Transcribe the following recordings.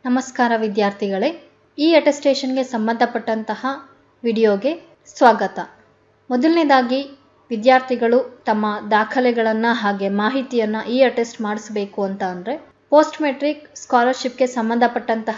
ನಮಸ್ಕಾರ ವಿದ್ಯಾರ್ಥಿಗಳೇ ಈ ಅಟೆಸ್ಟೇಷನ್ಗೆ ಸಂಬಂಧಪಟ್ಟಂತಹ ವಿಡಿಯೋಗೆ ಸ್ವಾಗತ ಮೊದಲನೇದಾಗಿ ವಿದ್ಯಾರ್ಥಿಗಳು ತಮ್ಮ ದಾಖಲೆಗಳನ್ನು ಹಾಗೆ ಮಾಹಿತಿಯನ್ನು ಈ ಅಟೆಸ್ಟ್ ಮಾಡಿಸಬೇಕು ಅಂತ ಅಂದರೆ ಪೋಸ್ಟ್ ಮೆಟ್ರಿಕ್ ಸ್ಕಾಲರ್ಶಿಪ್ಗೆ ಸಂಬಂಧಪಟ್ಟಂತಹ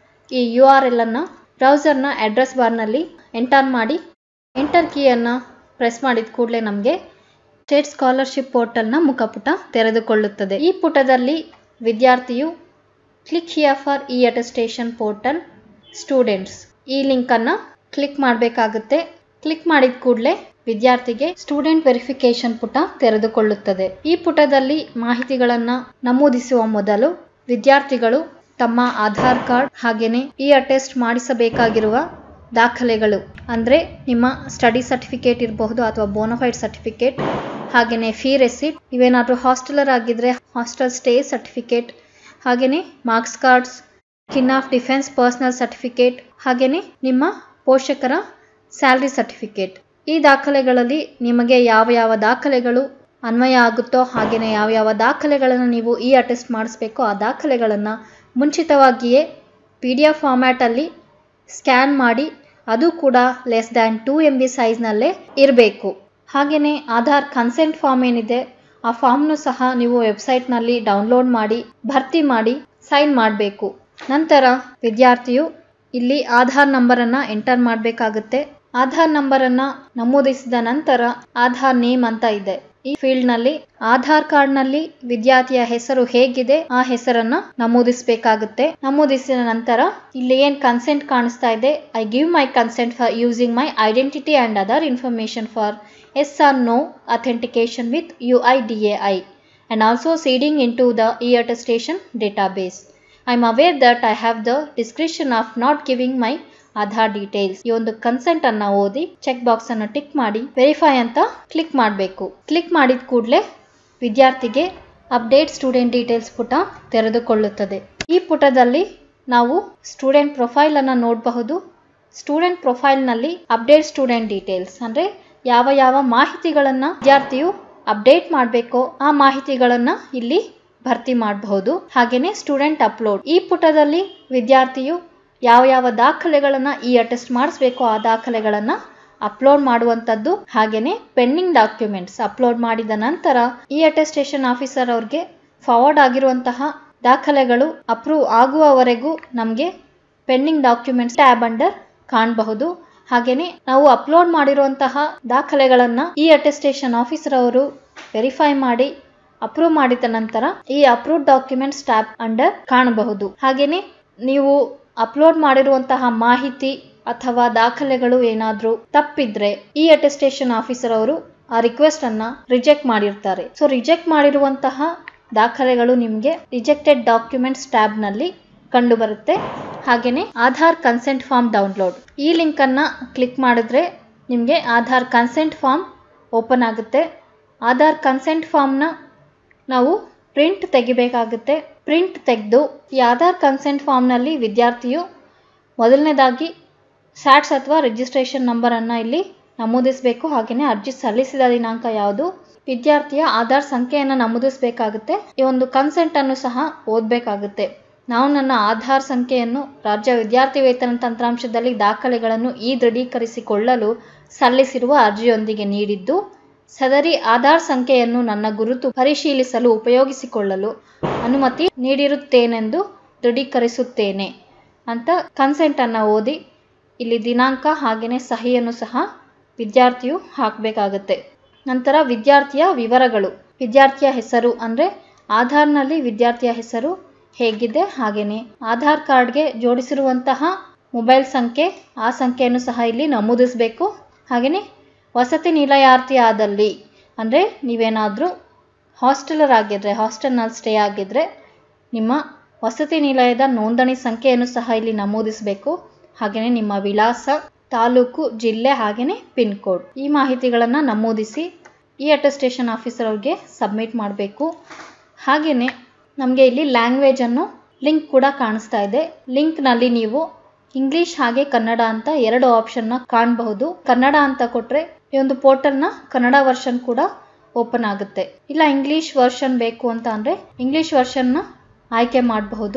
ಈ ಯು ಆರ್ ಎಲ್ ಅನ್ನು ಬ್ರೌಸರ್ನ ಅಡ್ರೆಸ್ ಬಾರ್ನಲ್ಲಿ ಎಂಟರ್ ಮಾಡಿ ಎಂಟರ್ ಕೀಯನ್ನು ಪ್ರೆಸ್ ಮಾಡಿದ ಕೂಡಲೇ ನಮಗೆ ಸ್ಟೇಟ್ ಸ್ಕಾಲರ್ಶಿಪ್ ಪೋರ್ಟಲ್ನ ಮುಖಪುಟ ತೆರೆದುಕೊಳ್ಳುತ್ತದೆ ಈ ಪುಟದಲ್ಲಿ ವಿದ್ಯಾರ್ಥಿಯು click here for e attestation portal students ಈ ಲಿಂಕನ್ನು ಕ್ಲಿಕ್ ಮಾಡಬೇಕಾಗುತ್ತೆ ಕ್ಲಿಕ್ ಮಾಡಿದ ಕೂಡಲೇ ವಿದ್ಯಾರ್ಥಿಗೆ ಸ್ಟೂಡೆಂಟ್ ವೆರಿಫಿಕೇಶನ್ ಪುಟ ತೆರೆದುಕೊಳ್ಳುತ್ತದೆ ಈ ಪುಟದಲ್ಲಿ ಮಾಹಿತಿಗಳನ್ನು ನಮೂದಿಸುವ ಮೊದಲು ವಿದ್ಯಾರ್ಥಿಗಳು ತಮ್ಮ ಆಧಾರ್ ಕಾರ್ಡ್ ಹಾಗೆಯೇ ಈ ಅಟೆಸ್ಟ್ ಮಾಡಿಸಬೇಕಾಗಿರುವ ದಾಖಲೆಗಳು ಅಂದರೆ ನಿಮ್ಮ ಸ್ಟಡಿ ಸರ್ಟಿಫಿಕೇಟ್ ಇರಬಹುದು ಅಥವಾ ಬೋನಫೈಡ್ ಸರ್ಟಿಫಿಕೇಟ್ ಹಾಗೆಯೇ ಫೀ ರೆಸಿಟ್ ಇವೇನಾದರೂ ಹಾಸ್ಟೆಲರ್ ಆಗಿದ್ದರೆ ಹಾಸ್ಟೆಲ್ ಸ್ಟೇ ಸರ್ಟಿಫಿಕೇಟ್ ಹಾಗೆಯೇ marks cards kin of defence personnel certificate ಹಾಗೆಯೇ ನಿಮ್ಮ ಪೋಷಕರ ಸ್ಯಾಲ್ರಿ ಸರ್ಟಿಫಿಕೇಟ್ ಈ ದಾಖಲೆಗಳಲ್ಲಿ ನಿಮಗೆ ಯಾವ ಯಾವ ದಾಖಲೆಗಳು ಅನ್ವಯ ಆಗುತ್ತೋ ಹಾಗೆಯೇ ಯಾವ ಯಾವ ದಾಖಲೆಗಳನ್ನು ನೀವು ಈ ಅಟೆಸ್ಟ್ ಮಾಡಿಸ್ಬೇಕೋ ಆ ದಾಖಲೆಗಳನ್ನು ಮುಂಚಿತವಾಗಿಯೇ ಪಿ ಡಿ ಎಫ್ ಫಾರ್ಮ್ಯಾಟಲ್ಲಿ ಸ್ಕ್ಯಾನ್ ಮಾಡಿ ಅದು ಕೂಡ less than two M B ಸೈಜ್ನಲ್ಲೇ ಇರಬೇಕು ಹಾಗೆಯೇ ಆಧಾರ್ ಕನ್ಸೆಂಟ್ ಫಾರ್ಮ್ ಏನಿದೆ ಆ ಫಾರ್ಮ್ನು ಸಹ ನೀವು ವೆಬ್ಸೈಟ್ನಲ್ಲಿ ಡೌನ್ಲೋಡ್ ಮಾಡಿ ಭರ್ತಿ ಮಾಡಿ ಸೈನ್ ಮಾಡಬೇಕು ನಂತರ ವಿದ್ಯಾರ್ಥಿಯು ಇಲ್ಲಿ ಆಧಾರ್ ನಂಬರನ್ನು ಎಂಟರ್ ಮಾಡಬೇಕಾಗುತ್ತೆ ಆಧಾರ್ ನಂಬರನ್ನು ನಮೂದಿಸಿದ ನಂತರ ಆಧಾರ್ ನೇಮ್ ಅಂತ ಇದೆ ಈ ಫೀಲ್ಡ್ನಲ್ಲಿ ಆಧಾರ್ ಕಾರ್ಡ್ನಲ್ಲಿ ವಿದ್ಯಾರ್ಥಿಯ ಹೆಸರು ಹೇಗಿದೆ ಆ ಹೆಸರನ್ನ ನಮೂದಿಸಬೇಕಾಗುತ್ತೆ ನಮೂದಿಸಿದ ನಂತರ ಇಲ್ಲಿ ಏನ್ ಕನ್ಸೆಂಟ್ ಕಾಣಿಸ್ತಾ ಇದೆ I give my consent for using my identity and other information for S R no authentication with U I D A I and also seeding into the e-attestation database. I am aware that I have the discretion of not giving my Aadhaar details ಈ ಒಂದು consent ಅನ್ನ ಓದಿ check box ಅನ್ನು tick ಮಾಡಿ verify ಅಂತ click ಮಾಡಬೇಕು click ಮಾಡಿದ ಕೂಡಲೇ ವಿದ್ಯಾರ್ಥಿಗೆ ಅಪ್ಡೇಟ್ ಸ್ಟೂಡೆಂಟ್ ಡೀಟೇಲ್ಸ್ ಪುಟ ತೆರೆದುಕೊಳ್ಳುತ್ತದೆ ಈ ಪುಟದಲ್ಲಿ ನಾವು ಸ್ಟೂಡೆಂಟ್ ಪ್ರೊಫೈಲ್ ಅನ್ನು ನೋಡಬಹುದು ಸ್ಟೂಡೆಂಟ್ ಪ್ರೊಫೈಲ್ನಲ್ಲಿ ಅಪ್ಡೇಟ್ ಸ್ಟೂಡೆಂಟ್ ಡೀಟೇಲ್ಸ್ ಅಂದರೆ ಯಾವ ಯಾವ ಮಾಹಿತಿಗಳನ್ನು ವಿದ್ಯಾರ್ಥಿಯು ಅಪ್ಡೇಟ್ ಮಾಡಬೇಕೋ ಆ ಮಾಹಿತಿಗಳನ್ನು ಇಲ್ಲಿ ಭರ್ತಿ ಮಾಡಬಹುದು ಹಾಗೆಯೇ ಸ್ಟೂಡೆಂಟ್ ಅಪ್ಲೋಡ್ ಈ ಪುಟದಲ್ಲಿ ವಿದ್ಯಾರ್ಥಿಯು ಯಾವ ಯಾವ ದಾಖಲೆಗಳನ್ನು ಈ ಅಟೆಸ್ಟ್ ಮಾಡಿಸ್ಬೇಕೋ ಆ ದಾಖಲೆಗಳನ್ನು ಅಪ್ಲೋಡ್ ಮಾಡುವಂಥದ್ದು ಹಾಗೆಯೇ ಪೆಂಡಿಂಗ್ ಡಾಕ್ಯುಮೆಂಟ್ಸ್ ಅಪ್ಲೋಡ್ ಮಾಡಿದ ನಂತರ ಈ ಅಟೆಸ್ಟೇಷನ್ ಆಫೀಸರ್ ಅವ್ರಿಗೆ ಫಾರ್ವರ್ಡ್ ಆಗಿರುವಂತಹ ದಾಖಲೆಗಳು ಅಪ್ರೂವ್ ಆಗುವವರೆಗೂ ನಮಗೆ ಪೆಂಡಿಂಗ್ ಡಾಕ್ಯುಮೆಂಟ್ಸ್ ಟ್ಯಾಬ್ ಅಂಡರ್ ಕಾಣಬಹುದು ಹಾಗೆಯೇ ನಾವು ಅಪ್ಲೋಡ್ ಮಾಡಿರುವಂತಹ ದಾಖಲೆಗಳನ್ನು ಈ ಅಟೆಸ್ಟೇಷನ್ ಆಫೀಸರ್ ಅವರು ವೆರಿಫೈ ಮಾಡಿ ಅಪ್ರೂವ್ ಮಾಡಿದ ನಂತರ ಈ ಅಪ್ರೂವ್ ಡಾಕ್ಯುಮೆಂಟ್ಸ್ ಟ್ಯಾಬ್ ಅಂಡರ್ ಕಾಣಬಹುದು ಹಾಗೆಯೇ ನೀವು ಅಪ್ಲೋಡ್ ಮಾಡಿರುವಂತಹ ಮಾಹಿತಿ ಅಥವಾ ದಾಖಲೆಗಳು ಏನಾದರೂ ತಪ್ಪಿದ್ರೆ ಈ ಅಟೆಸ್ಟೇಷನ್ ಆಫೀಸರ್ ಅವರು ಆ ರಿಕ್ವೆಸ್ಟ್ ಅನ್ನ ರಿಜೆಕ್ಟ್ ಮಾಡಿರ್ತಾರೆ ಸೊ ರಿಜೆಕ್ಟ್ ಮಾಡಿರುವಂತಹ ದಾಖಲೆಗಳು ನಿಮಗೆ ರಿಜೆಕ್ಟೆಡ್ ಡಾಕ್ಯುಮೆಂಟ್ಸ್ ಟ್ಯಾಬ್ ನಲ್ಲಿ ಕಂಡು ಬರುತ್ತೆ ಹಾಗೆಯೇ ಆಧಾರ್ ಕನ್ಸೆಂಟ್ ಫಾರ್ಮ್ ಡೌನ್ಲೋಡ್ ಈ ಲಿಂಕ್ ಅನ್ನ ಕ್ಲಿಕ್ ಮಾಡಿದ್ರೆ ನಿಮಗೆ ಆಧಾರ್ ಕನ್ಸೆಂಟ್ ಫಾರ್ಮ್ ಓಪನ್ ಆಗುತ್ತೆ ಆಧಾರ್ ಕನ್ಸೆಂಟ್ ಫಾರ್ಮ್ನ ನಾವು ಪ್ರಿಂಟ್ ತೆಗಿಬೇಕಾಗುತ್ತೆ ಪ್ರಿಂಟ್ ತೆಗೆದು ಈ ಆಧಾರ್ ಕನ್ಸೆಂಟ್ ಫಾರ್ಮ್ನಲ್ಲಿ ವಿದ್ಯಾರ್ಥಿಯು ಮೊದಲನೇದಾಗಿ ಸ್ಯಾಟ್ಸ್ ಅಥವಾ ರಿಜಿಸ್ಟ್ರೇಷನ್ ನಂಬರನ್ನು ಇಲ್ಲಿ ನಮೂದಿಸಬೇಕು ಹಾಗೆಯೇ ಅರ್ಜಿ ಸಲ್ಲಿಸಿದ ದಿನಾಂಕ ಯಾವುದು ವಿದ್ಯಾರ್ಥಿಯ ಆಧಾರ್ ಸಂಖ್ಯೆಯನ್ನು ನಮೂದಿಸಬೇಕಾಗುತ್ತೆ ಈ ಒಂದು ಕನ್ಸೆಂಟನ್ನು ಸಹ ಓದಬೇಕಾಗುತ್ತೆ ನಾವು ನನ್ನ ಆಧಾರ್ ಸಂಖ್ಯೆಯನ್ನು ರಾಜ್ಯ ವಿದ್ಯಾರ್ಥಿ ವೇತನ ತಂತ್ರಾಂಶದಲ್ಲಿ ದಾಖಲೆಗಳನ್ನು ಈ ದೃಢೀಕರಿಸಿಕೊಳ್ಳಲು ಸಲ್ಲಿಸಿರುವ ಅರ್ಜಿಯೊಂದಿಗೆ ನೀಡಿದ್ದು ಸದರಿ ಆಧಾರ್ ಸಂಖ್ಯೆಯನ್ನು ನನ್ನ ಗುರುತು ಪರಿಶೀಲಿಸಲು ಉಪಯೋಗಿಸಿಕೊಳ್ಳಲು ಅನುಮತಿ ನೀಡಿರುತ್ತೇನೆಂದು ದೃಢೀಕರಿಸುತ್ತೇನೆ ಅಂತ ಕನ್ಸೆಂಟನ್ನು ಓದಿ ಇಲ್ಲಿ ದಿನಾಂಕ ಹಾಗೆಯೇ ಸಹಿಯನ್ನು ಸಹ ವಿದ್ಯಾರ್ಥಿಯು ಹಾಕಬೇಕಾಗತ್ತೆ ನಂತರ ವಿದ್ಯಾರ್ಥಿಯ ವಿವರಗಳು ವಿದ್ಯಾರ್ಥಿಯ ಹೆಸರು ಅಂದರೆ ಆಧಾರ್ನಲ್ಲಿ ವಿದ್ಯಾರ್ಥಿಯ ಹೆಸರು ಹೇಗಿದೆ ಹಾಗೆಯೇ ಆಧಾರ್ ಕಾರ್ಡ್ಗೆ ಜೋಡಿಸಿರುವಂತಹ ಮೊಬೈಲ್ ಸಂಖ್ಯೆ ಆ ಸಂಖ್ಯೆಯನ್ನು ಸಹ ಇಲ್ಲಿ ನಮೂದಿಸಬೇಕು ಹಾಗೆಯೇ ವಸತಿ ನಿಲಯಾರ್ಥಿ ಆದಲ್ಲಿ ಅಂದರೆ ನೀವೇನಾದರೂ ಹಾಸ್ಟೆಲರ್ ಆಗಿದ್ದರೆ ಹಾಸ್ಟೆಲ್ನಲ್ಲಿ ಸ್ಟೇ ಆಗಿದ್ದರೆ ನಿಮ್ಮ ವಸತಿ ನಿಲಯದ ನೋಂದಣಿ ಸಂಖ್ಯೆಯನ್ನು ಸಹ ಇಲ್ಲಿ ನಮೂದಿಸಬೇಕು ಹಾಗೆಯೇ ನಿಮ್ಮ ವಿಳಾಸ ತಾಲೂಕು ಜಿಲ್ಲೆ ಹಾಗೆಯೇ ಪಿನ್ ಕೋಡ್ ಈ ಮಾಹಿತಿಗಳನ್ನು ನಮೂದಿಸಿ ಈ ಅಟೆಸ್ಟೇಷನ್ ಆಫೀಸರ್ ಅವ್ರಿಗೆ ಸಬ್ಮಿಟ್ ಮಾಡಬೇಕು ಹಾಗೆಯೇ ನಮಗೆ ಇಲ್ಲಿ ಲ್ಯಾಂಗ್ವೇಜನ್ನು ಲಿಂಕ್ ಕೂಡ ಕಾಣಿಸ್ತಾ ಇದೆ ಲಿಂಕ್ನಲ್ಲಿ ನೀವು ಇಂಗ್ಲಿಷ್ ಹಾಗೆ ಕನ್ನಡ ಅಂತ ಎರಡು ಆಪ್ಷನ್ನ ಕಾಣಬಹುದು ಕನ್ನಡ ಅಂತ ಕೊಟ್ಟರೆ ಈ ಒಂದು ಪೋರ್ಟಲ್ನ ಕನ್ನಡ ವರ್ಷನ್ ಕೂಡ ಓಪನ್ ಆಗುತ್ತೆ ಇಲ್ಲ ಇಂಗ್ಲಿಷ್ ವರ್ಷನ್ ಬೇಕು ಅಂತ ಅಂದರೆ ಇಂಗ್ಲಿಷ್ ವರ್ಷನ್ನ ಆಯ್ಕೆ ಮಾಡಬಹುದು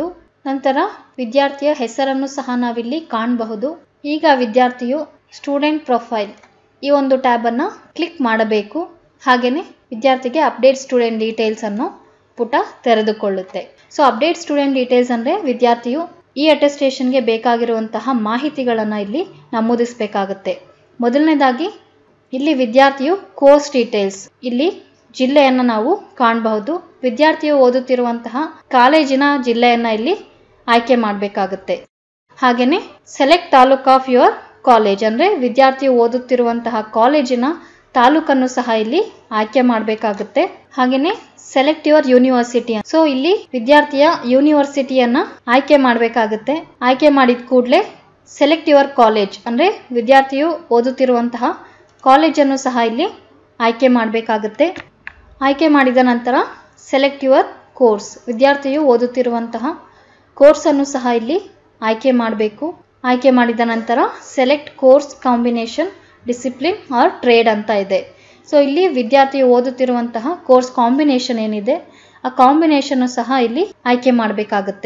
ನಂತರ ವಿದ್ಯಾರ್ಥಿಯ ಹೆಸರನ್ನು ಸಹ ನಾವಿಲ್ಲಿ ಕಾಣಬಹುದು ಈಗ ವಿದ್ಯಾರ್ಥಿಯು ಸ್ಟೂಡೆಂಟ್ ಪ್ರೊಫೈಲ್ ಈ ಒಂದು ಟ್ಯಾಬ್ ಅನ್ನ ಕ್ಲಿಕ್ ಮಾಡಬೇಕು ಹಾಗೇನೆ ವಿದ್ಯಾರ್ಥಿಗೆ ಅಪ್ಡೇಟ್ ಸ್ಟೂಡೆಂಟ್ ಡೀಟೇಲ್ಸ್ ಅನ್ನು ಪುಟ ತೆರೆದುಕೊಳ್ಳುತ್ತೆ ಸೊ ಅಪ್ಡೇಟ್ ಸ್ಟೂಡೆಂಟ್ ಡೀಟೇಲ್ಸ್ ಅಂದ್ರೆ ವಿದ್ಯಾರ್ಥಿಯು ಈ ಅಟೆಸ್ಟೇಷನ್ಗೆ ಬೇಕಾಗಿರುವಂತಹ ಮಾಹಿತಿಗಳನ್ನು ಇಲ್ಲಿ ನಮೂದಿಸಬೇಕಾಗುತ್ತೆ ಮೊದಲನೇದಾಗಿ ಇಲ್ಲಿ ವಿದ್ಯಾರ್ಥಿಯು ಕೋರ್ಸ್ ಡೀಟೇಲ್ಸ್ ಇಲ್ಲಿ ಜಿಲ್ಲೆಯನ್ನು ನಾವು ಕಾಣಬಹುದು ವಿದ್ಯಾರ್ಥಿಯು ಓದುತ್ತಿರುವಂತಹ ಕಾಲೇಜಿನ ಜಿಲ್ಲೆಯನ್ನ ಇಲ್ಲಿ ಆಯ್ಕೆ ಮಾಡಬೇಕಾಗುತ್ತೆ ಹಾಗೆಯೇ select taluk of your college ಅಂದರೆ ವಿದ್ಯಾರ್ಥಿಯು ಓದುತ್ತಿರುವಂತಹ ಕಾಲೇಜಿನ ತಾಲೂಕನ್ನು ಸಹ ಇಲ್ಲಿ ಆಯ್ಕೆ ಮಾಡಬೇಕಾಗುತ್ತೆ ಹಾಗೆಯೇ ಸೆಲೆಕ್ಟ್ ಯುವರ್ ಯೂನಿವರ್ಸಿಟಿ ಸೊ ಇಲ್ಲಿ ವಿದ್ಯಾರ್ಥಿಯ ಯೂನಿವರ್ಸಿಟಿಯನ್ನ ಆಯ್ಕೆ ಮಾಡಬೇಕಾಗುತ್ತೆ ಆಯ್ಕೆ ಮಾಡಿದ ಕೂಡಲೇ ಸೆಲೆಕ್ಟ್ ಯುವರ್ ಕಾಲೇಜ್ ಅಂದರೆ ವಿದ್ಯಾರ್ಥಿಯು ಓದುತ್ತಿರುವಂತಹ ಕಾಲೇಜನ್ನು ಸಹ ಇಲ್ಲಿ ಆಯ್ಕೆ ಮಾಡಬೇಕಾಗುತ್ತೆ ಆಯ್ಕೆ ಮಾಡಿದ ನಂತರ ಸೆಲೆಕ್ಟ್ ಯುವರ್ ಕೋರ್ಸ್ ವಿದ್ಯಾರ್ಥಿಯು ಓದುತ್ತಿರುವಂತಹ ಕೋರ್ಸನ್ನು ಸಹ ಇಲ್ಲಿ ಆಯ್ಕೆ ಮಾಡಬೇಕು ಆಯ್ಕೆ ಮಾಡಿದ ನಂತರ select course combination discipline or trade ಅಂತ ಇದೆ ಸೊ ಇಲ್ಲಿ ವಿದ್ಯಾರ್ಥಿಯು ಓದುತ್ತಿರುವಂತಹ ಕೋರ್ಸ್ ಕಾಂಬಿನೇಷನ್ ಏನಿದೆ ಆ ಕಾಂಬಿನೇಷನ್ ಸಹ ಇಲ್ಲಿ ಆಯ್ಕೆ ಮಾಡಬೇಕಾಗುತ್ತೆ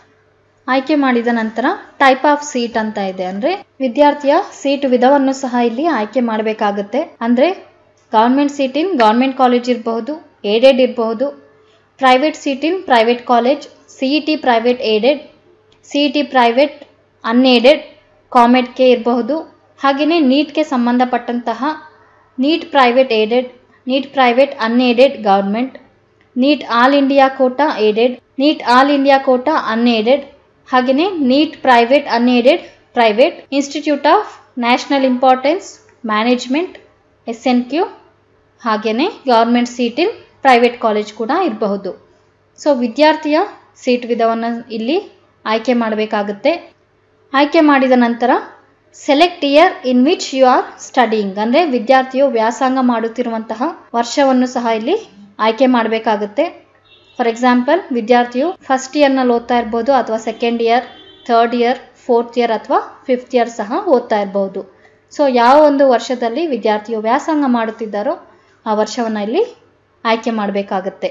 ಆಯ್ಕೆ ಮಾಡಿದ ನಂತರ ಟೈಪ್ ಆಫ್ ಸೀಟ್ ಅಂತ ಇದೆ ಅಂದ್ರೆ ವಿದ್ಯಾರ್ಥಿಯ ಸೀಟ್ ವಿಧವನ್ನು ಸಹ ಇಲ್ಲಿ ಆಯ್ಕೆ ಮಾಡಬೇಕಾಗುತ್ತೆ ಅಂದ್ರೆ government seat in government college ಇರಬಹುದು ಏಡೆಡ್ ಇರಬಹುದು private seat in private college C E T private aided C T private unaided ಕಾಮೆಡ್ಗೆ ಇರಬಹುದು ಹಾಗೆಯೇ ನೀಟ್ಗೆ ಸಂಬಂಧಪಟ್ಟಂತಹ NEET private aided NEET private unaided government NEET all India quota aided NEET all India quota unaided ಹಾಗೆಯೇ NEET private unaided private institute of national importance management S N Q ಹಾಗೆಯೇ government seat in private college ಕೂಡ ಇರಬಹುದು so ವಿದ್ಯಾರ್ಥಿಯ seat ವಿಧವನ್ನು ಇಲ್ಲಿ ಆಯ್ಕೆ ಮಾಡಬೇಕಾಗುತ್ತೆ ಆಯ್ಕೆ ಮಾಡಿದ ನಂತರ select year in which you are studying ಅಂದರೆ ವಿದ್ಯಾರ್ಥಿಯು ವ್ಯಾಸಂಗ ಮಾಡುತ್ತಿರುವಂತಹ ವರ್ಷವನ್ನು ಸಹ ಇಲ್ಲಿ ಆಯ್ಕೆ ಮಾಡಬೇಕಾಗುತ್ತೆ ಫಾರ್ ಎಕ್ಸಾಂಪಲ್ ವಿದ್ಯಾರ್ಥಿಯು ಫಸ್ಟ್ ಇಯರ್ನಲ್ಲಿ ಓದ್ತಾ ಇರ್ಬೋದು ಅಥವಾ second year third year fourth year ಅಥವಾ ಫಿಫ್ತ್ ಇಯರ್ ಸಹ ಓದ್ತಾ ಇರಬಹುದು ಸೊ ಯಾವ ಒಂದು ವರ್ಷದಲ್ಲಿ ವಿದ್ಯಾರ್ಥಿಯು ವ್ಯಾಸಂಗ ಮಾಡುತ್ತಿದ್ದಾರೋ ಆ ವರ್ಷವನ್ನು ಇಲ್ಲಿ ಆಯ್ಕೆ ಮಾಡಬೇಕಾಗುತ್ತೆ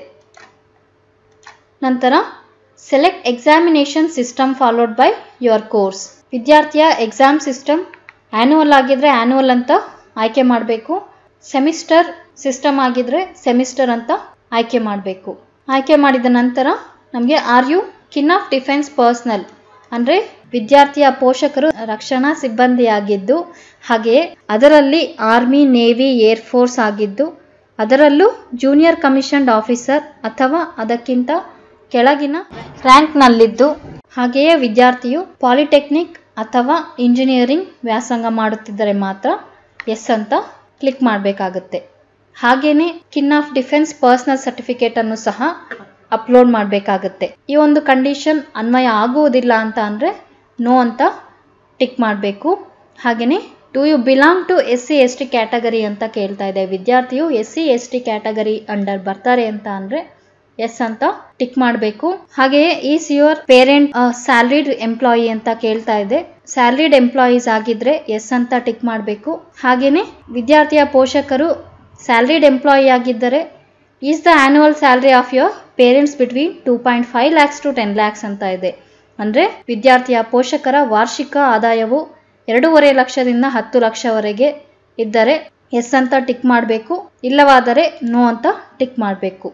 ನಂತರ select examination system followed by your course ವಿದ್ಯಾರ್ಥಿಯ ಎಕ್ಸಾಮ್ ಸಿಸ್ಟಮ್ ಆ್ಯನ್ಯುವಲ್ ಆಗಿದ್ರೆ ಆ್ಯನ್ಯುವಲ್ ಅಂತ ಆಯ್ಕೆ ಮಾಡಬೇಕು ಸೆಮಿಸ್ಟರ್ ಸಿಸ್ಟಮ್ ಆಗಿದ್ರೆ ಸೆಮಿಸ್ಟರ್ ಅಂತ ಆಯ್ಕೆ ಮಾಡಬೇಕು ಆಯ್ಕೆ ಮಾಡಿದ ನಂತರ ನಮಗೆ are you kin of defence personnel ಅಂದರೆ ವಿದ್ಯಾರ್ಥಿಯ ಪೋಷಕರು ರಕ್ಷಣಾ ಸಿಬ್ಬಂದಿಯಾಗಿದ್ದು ಹಾಗೆಯೇ ಅದರಲ್ಲಿ ಆರ್ಮಿ ನೇವಿ ಏರ್ ಫೋರ್ಸ್ ಆಗಿದ್ದು ಅದರಲ್ಲೂ ಜೂನಿಯರ್ ಕಮಿಷನ್ಡ್ ಆಫೀಸರ್ ಅಥವಾ ಅದಕ್ಕಿಂತ ಕೆಳಗಿನ ರ್ಯಾಂಕ್ನಲ್ಲಿದ್ದು ಹಾಗೆಯೇ ವಿದ್ಯಾರ್ಥಿಯು ಪಾಲಿಟೆಕ್ನಿಕ್ ಅಥವಾ ಇಂಜಿನಿಯರಿಂಗ್ ವ್ಯಾಸಂಗ ಮಾಡುತ್ತಿದ್ದರೆ ಮಾತ್ರ ಎಸ್ ಅಂತ ಕ್ಲಿಕ್ ಮಾಡಬೇಕಾಗುತ್ತೆ ಹಾಗೆಯೇ kin of defence personnel certificate ಅನ್ನು ಸಹ ಅಪ್ಲೋಡ್ ಮಾಡಬೇಕಾಗುತ್ತೆ ಈ ಒಂದು ಕಂಡೀಷನ್ ಅನ್ವಯ ಆಗುವುದಿಲ್ಲ ಅಂತ ಅಂದರೆ ನೋ ಅಂತ ಟಿಕ್ ಮಾಡಬೇಕು ಹಾಗೆಯೇ do you belong to S C S T category ಅಂತ ಕೇಳ್ತಾ ಇದೆ ವಿದ್ಯಾರ್ಥಿಯು S C S T category under ಬರ್ತಾರೆ ಅಂತ ಅಂದರೆ ಎಸ್ ಅಂತ ಟಿಕ್ ಮಾಡಬೇಕು ಹಾಗೆಯೇ is your parent salaried employee ಅಂತ ಕೇಳ್ತಾ ಇದೆ ಸ್ಯಾಲ್ರಿಡ್ ಎಂಪ್ಲಾಯೀಸ್ ಆಗಿದ್ರೆ ಎಸ್ ಅಂತ ಟಿಕ್ ಮಾಡಬೇಕು ಹಾಗೆಯೇ ವಿದ್ಯಾರ್ಥಿಯ ಪೋಷಕರು ಸ್ಯಾಲ್ರಿಡ್ ಎಂಪ್ಲಾಯಿ ಆಗಿದ್ದರೆ is the annual salary of your parents between two point five lakhs to ten lakhs ಅಂತ ಇದೆ ಅಂದರೆ ವಿದ್ಯಾರ್ಥಿಯ ಪೋಷಕರ ವಾರ್ಷಿಕ ಆದಾಯವು ಎರಡೂವರೆ ಲಕ್ಷದಿಂದ ಹತ್ತು ಲಕ್ಷವರೆಗೆ ಇದ್ದರೆ ಎಸ್ ಅಂತ ಟಿಕ್ ಮಾಡಬೇಕು ಇಲ್ಲವಾದರೆ ನೋ ಅಂತ ಟಿಕ್ ಮಾಡಬೇಕು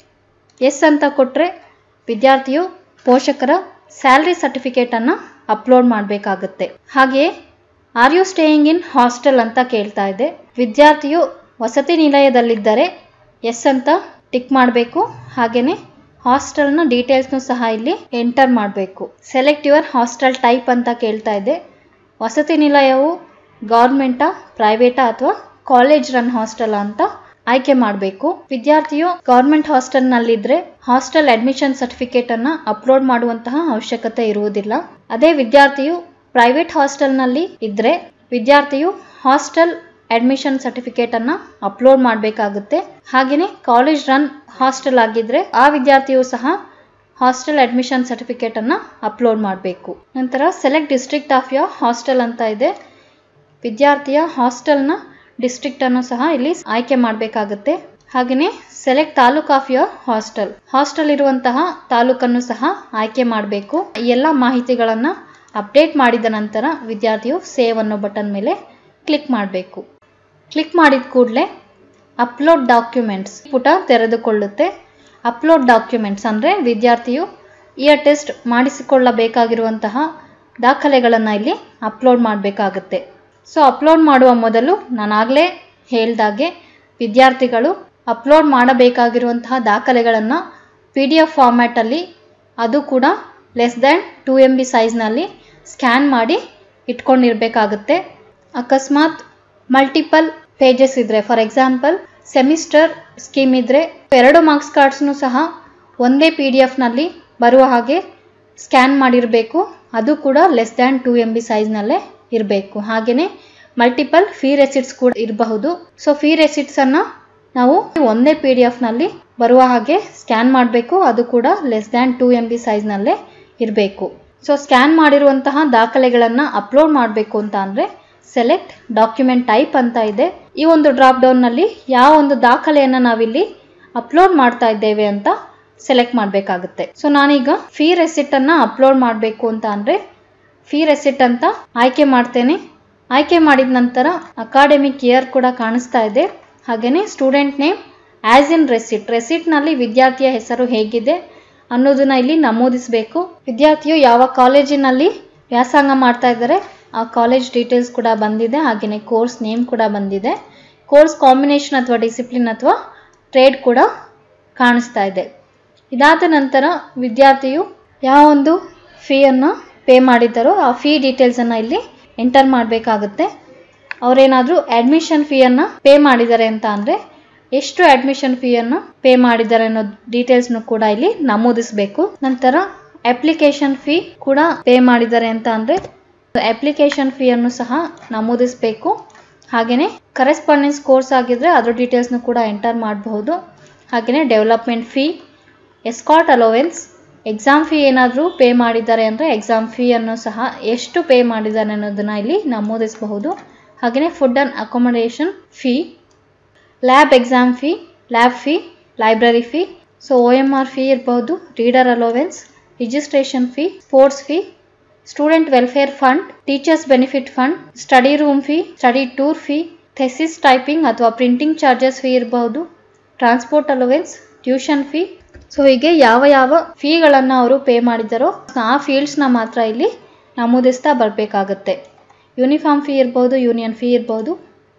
ಎಸ್ ಅಂತ ಕೊಟ್ಟರೆ ವಿದ್ಯಾರ್ಥಿಯು ಪೋಷಕರ ಸ್ಯಾಲ್ರಿ ಸರ್ಟಿಫಿಕೇಟನ್ನು ಅಪ್ಲೋಡ್ ಮಾಡಬೇಕಾಗುತ್ತೆ ಹಾಗೆಯೇ are you staying in hostel ಅಂತ ಕೇಳ್ತಾ ಇದೆ ವಿದ್ಯಾರ್ಥಿಯು ವಸತಿ ನಿಲಯದಲ್ಲಿದ್ದರೆ ಎಸ್ ಅಂತ ಟಿಕ್ ಮಾಡಬೇಕು ಹಾಗೆಯೇ ಹಾಸ್ಟೆಲ್ನ ಡೀಟೇಲ್ಸ್ನು ಸಹ ಇಲ್ಲಿ ಎಂಟರ್ ಮಾಡಬೇಕು ಸೆಲೆಕ್ಟ್ ಯುವರ್ ಹಾಸ್ಟೆಲ್ ಟೈಪ್ ಅಂತ ಕೇಳ್ತಾ ಇದೆ ವಸತಿ ನಿಲಯವು ಗೌರ್ಮೆಂಟಾ ಪ್ರೈವೇಟಾ ಅಥವಾ ಕಾಲೇಜ್ ರನ್ ಹಾಸ್ಟೆಲ್ ಅಂತ ಆಯ್ಕೆ ಮಾಡಬೇಕು ವಿದ್ಯಾರ್ಥಿಯು ಗೌರ್ಮೆಂಟ್ ಹಾಸ್ಟೆಲ್ನಲ್ಲಿದ್ದರೆ ಹಾಸ್ಟೆಲ್ ಅಡ್ಮಿಷನ್ ಸರ್ಟಿಫಿಕೇಟ್ ಅನ್ನ ಅಪ್ಲೋಡ್ ಮಾಡುವಂತಹ ಅವಶ್ಯಕತೆ ಇರುವುದಿಲ್ಲ ಅದೇ ವಿದ್ಯಾರ್ಥಿಯು ಪ್ರೈವೇಟ್ ಹಾಸ್ಟೆಲ್ನಲ್ಲಿ ಇದ್ದರೆ ವಿದ್ಯಾರ್ಥಿಯು ಹಾಸ್ಟೆಲ್ ಅಡ್ಮಿಷನ್ ಸರ್ಟಿಫಿಕೇಟ್ ಅನ್ನ ಅಪ್ಲೋಡ್ ಮಾಡಬೇಕಾಗುತ್ತೆ ಹಾಗೆಯೇ ಕಾಲೇಜ್ ರನ್ ಹಾಸ್ಟೆಲ್ ಆಗಿದ್ರೆ ಆ ವಿದ್ಯಾರ್ಥಿಯು ಸಹ ಹಾಸ್ಟೆಲ್ ಅಡ್ಮಿಷನ್ ಸರ್ಟಿಫಿಕೇಟ್ ಅನ್ನ ಅಪ್ಲೋಡ್ ಮಾಡಬೇಕು ನಂತರ select district of your hostel ಅಂತ ಇದೆ ವಿದ್ಯಾರ್ಥಿಯ ಹಾಸ್ಟೆಲ್ನ ಡಿಸ್ಟ್ರಿಕ್ಟ್ ಅನ್ನು ಸಹ ಇಲ್ಲಿ ಆಯ್ಕೆ ಮಾಡಬೇಕಾಗುತ್ತೆ ಹಾಗೆಯೇ select taluk of your hostel hostel ಇರುವಂತಹ ತಾಲೂಕನ್ನು ಸಹ ಆಯ್ಕೆ ಮಾಡಬೇಕು ಈ ಎಲ್ಲ ಮಾಹಿತಿಗಳನ್ನು ಅಪ್ಡೇಟ್ ಮಾಡಿದ ನಂತರ ವಿದ್ಯಾರ್ಥಿಯು ಸೇವ್ ಅನ್ನೋ ಬಟನ್ ಮೇಲೆ ಕ್ಲಿಕ್ ಮಾಡಬೇಕು ಕ್ಲಿಕ್ ಮಾಡಿದ ಕೂಡಲೇ ಅಪ್ಲೋಡ್ ಡಾಕ್ಯುಮೆಂಟ್ಸ್ ಪುಟ ತೆರೆದುಕೊಳ್ಳುತ್ತೆ ಅಪ್ಲೋಡ್ ಡಾಕ್ಯುಮೆಂಟ್ಸ್ ಅಂದರೆ ವಿದ್ಯಾರ್ಥಿಯು ಇಯರ್ ಟೆಸ್ಟ್ ಮಾಡಿಸಿಕೊಳ್ಳಬೇಕಾಗಿರುವಂತಹ ದಾಖಲೆಗಳನ್ನು ಇಲ್ಲಿ ಅಪ್ಲೋಡ್ ಮಾಡಬೇಕಾಗುತ್ತೆ ಸೊ ಅಪ್ಲೋಡ್ ಮಾಡುವ ಮೊದಲು ನಾನಾಗಲೇ ಹೇಳ್ದಾಗೆ ವಿದ್ಯಾರ್ಥಿಗಳು ಅಪ್ಲೋಡ್ ಮಾಡಬೇಕಾಗಿರುವಂತಹ ದಾಖಲೆಗಳನ್ನು ಪಿ ಡಿ ಎಫ್ ಫಾರ್ಮ್ಯಾಟಲ್ಲಿ ಅದು ಕೂಡ less than two M B ಸೈಜ್ನಲ್ಲಿ ಸ್ಕ್ಯಾನ್ ಮಾಡಿ ಇಟ್ಕೊಂಡಿರಬೇಕಾಗುತ್ತೆ ಅಕಸ್ಮಾತ್ ಮಲ್ಟಿಪಲ್ ಪೇಜಸ್ ಇದ್ದರೆ ಫಾರ್ ಎಕ್ಸಾಂಪಲ್ ಸೆಮಿಸ್ಟರ್ ಸ್ಕೀಮ್ ಇದ್ದರೆ ಎರಡು ಮಾರ್ಕ್ಸ್ ಕಾರ್ಡ್ಸ್ನು ಸಹ ಒಂದೇ ಪಿ ಡಿ ಎಫ್ನಲ್ಲಿ ಬರುವ ಹಾಗೆ ಸ್ಕ್ಯಾನ್ ಮಾಡಿರಬೇಕು ಅದು ಕೂಡ less than two M B ಸೈಜ್ನಲ್ಲೇ ಇರಬೇಕು ಹಾಗೆಯೇ ಮಲ್ಟಿಪಲ್ ಫೀ ರೆಸಿಟ್ಸ್ ಕೂಡ ಇರಬಹುದು ಸೊ ಫೀ ರೆಸಿಟ್ಸನ್ನು ನಾವು ಒಂದೇ ಪಿ ಡಿ ಎಫ್ನಲ್ಲಿ ಬರುವ ಹಾಗೆ ಸ್ಕ್ಯಾನ್ ಮಾಡಬೇಕು ಅದು ಕೂಡ less than two M B ಸೈಜ್ನಲ್ಲೇ ಇರಬೇಕು ಸೊ ಸ್ಕ್ಯಾನ್ ಮಾಡಿರುವಂತಹ ದಾಖಲೆಗಳನ್ನು ಅಪ್ಲೋಡ್ ಮಾಡಬೇಕು ಅಂತ ಅಂದರೆ ಸೆಲೆಕ್ಟ್ ಡಾಕ್ಯುಮೆಂಟ್ ಟೈಪ್ ಅಂತ ಇದೆ ಈ ಒಂದು ಡ್ರಾಪ್ ಡೌನ್ನಲ್ಲಿ ಯಾವ ಒಂದು ದಾಖಲೆಯನ್ನು ನಾವಿಲ್ಲಿ ಅಪ್ಲೋಡ್ ಮಾಡ್ತಾ ಇದ್ದೇವೆ ಅಂತ ಸೆಲೆಕ್ಟ್ ಮಾಡಬೇಕಾಗುತ್ತೆ ಸೊ ನಾನೀಗ ಫೀ ರೆಸಿಟನ್ನು ಅಪ್ಲೋಡ್ ಮಾಡಬೇಕು ಅಂತ ಅಂದರೆ ಫೀ ರೆಸಿಟ್ ಅಂತ ಆಯ್ಕೆ ಮಾಡ್ತೇನೆ ಆಯ್ಕೆ ಮಾಡಿದ ನಂತರ ಅಕಾಡೆಮಿಕ್ ಇಯರ್ ಕೂಡ ಕಾಣಿಸ್ತಾ ಇದೆ ಹಾಗೆಯೇ student name as in receipt ರೆಸಿಟ್ನಲ್ಲಿ ವಿದ್ಯಾರ್ಥಿಯ ಹೆಸರು ಹೇಗಿದೆ ಅನ್ನೋದನ್ನ ಇಲ್ಲಿ ನಮೂದಿಸಬೇಕು ವಿದ್ಯಾರ್ಥಿಯು ಯಾವ ಕಾಲೇಜಿನಲ್ಲಿ ವ್ಯಾಸಂಗ ಮಾಡ್ತಾ ಇದ್ದಾರೆ ಆ ಕಾಲೇಜ್ ಡೀಟೇಲ್ಸ್ ಕೂಡ ಬಂದಿದೆ ಹಾಗೆಯೇ ಕೋರ್ಸ್ ನೇಮ್ ಕೂಡ ಬಂದಿದೆ ಕೋರ್ಸ್ ಕಾಂಬಿನೇಷನ್ ಅಥವಾ ಡಿಸಿಪ್ಲಿನ್ ಅಥವಾ ಟ್ರೇಡ್ ಕೂಡ ಕಾಣಿಸ್ತಾ ಇದೆ ಇದಾದ ನಂತರ ವಿದ್ಯಾರ್ಥಿಯು ಯಾವ ಒಂದು ಫೀಯನ್ನು ಪೇ ಮಾಡಿದ್ದಾರೋ ಆ ಫೀ ಡೀಟೇಲ್ಸನ್ನು ಇಲ್ಲಿ ಎಂಟರ್ ಮಾಡಬೇಕಾಗುತ್ತೆ ಅವರೇನಾದರೂ ಅಡ್ಮಿಷನ್ ಫೀಯನ್ನು ಪೇ ಮಾಡಿದ್ದಾರೆ ಅಂತ ಅಂದರೆ ಎಷ್ಟು ಅಡ್ಮಿಷನ್ ಫೀಯನ್ನು ಪೇ ಮಾಡಿದ್ದಾರೆ ಅನ್ನೋ ಡೀಟೇಲ್ಸ್ನು ಕೂಡ ಇಲ್ಲಿ ನಮೂದಿಸಬೇಕು ನಂತರ ಅಪ್ಲಿಕೇಶನ್ ಫೀ ಕೂಡ ಪೇ ಮಾಡಿದ್ದಾರೆ ಅಂತ ಅಂದರೆ ಅಪ್ಲಿಕೇಶನ್ ಫೀಯನ್ನು ಸಹ ನಮೂದಿಸಬೇಕು ಹಾಗೆಯೇ ಕರೆಸ್ಪಾಂಡೆನ್ಸ್ ಕೋರ್ಸ್ ಆಗಿದ್ರೆ ಅದ್ರ ಡೀಟೇಲ್ಸ್ನು ಕೂಡ ಎಂಟರ್ ಮಾಡಬಹುದು ಹಾಗೆಯೇ development fee escort allowance exam fee ಏನಾದರೂ ಪೇ ಮಾಡಿದ್ದಾರೆ ಅಂದರೆ ಎಕ್ಸಾಮ್ ಫೀಯನ್ನು ಸಹ ಎಷ್ಟು ಪೇ ಮಾಡಿದ್ದಾರೆ ಅನ್ನೋದನ್ನು ಇಲ್ಲಿ ನಮೂದಿಸಬಹುದು ಹಾಗೆಯೇ food and accommodation fee lab exam fee lab fee library fee so O M R fee ಇರಬಹುದು reader allowance registration fee sports fee student welfare fund teachers benefit fund study room fee study tour fee thesis typing ಅಥವಾ printing charges fee ಇರಬಹುದು transport allowance tuition fee so ಹೀಗೆ ಯಾವ ಯಾವ ಫೀಗಳನ್ನು ಅವರು pay ಮಾಡಿದ್ದಾರೋ ಆ ಫೀಲ್ಡ್ಸ್ನ ಮಾತ್ರ ಇಲ್ಲಿ ನಮೂದಿಸ್ತಾ ಬರಬೇಕಾಗತ್ತೆ ಯೂನಿಫಾರ್ಮ್ ಫೀ ಇರ್ಬೋದು ಯೂನಿಯನ್ ಫೀ ಇರ್ಬೋದು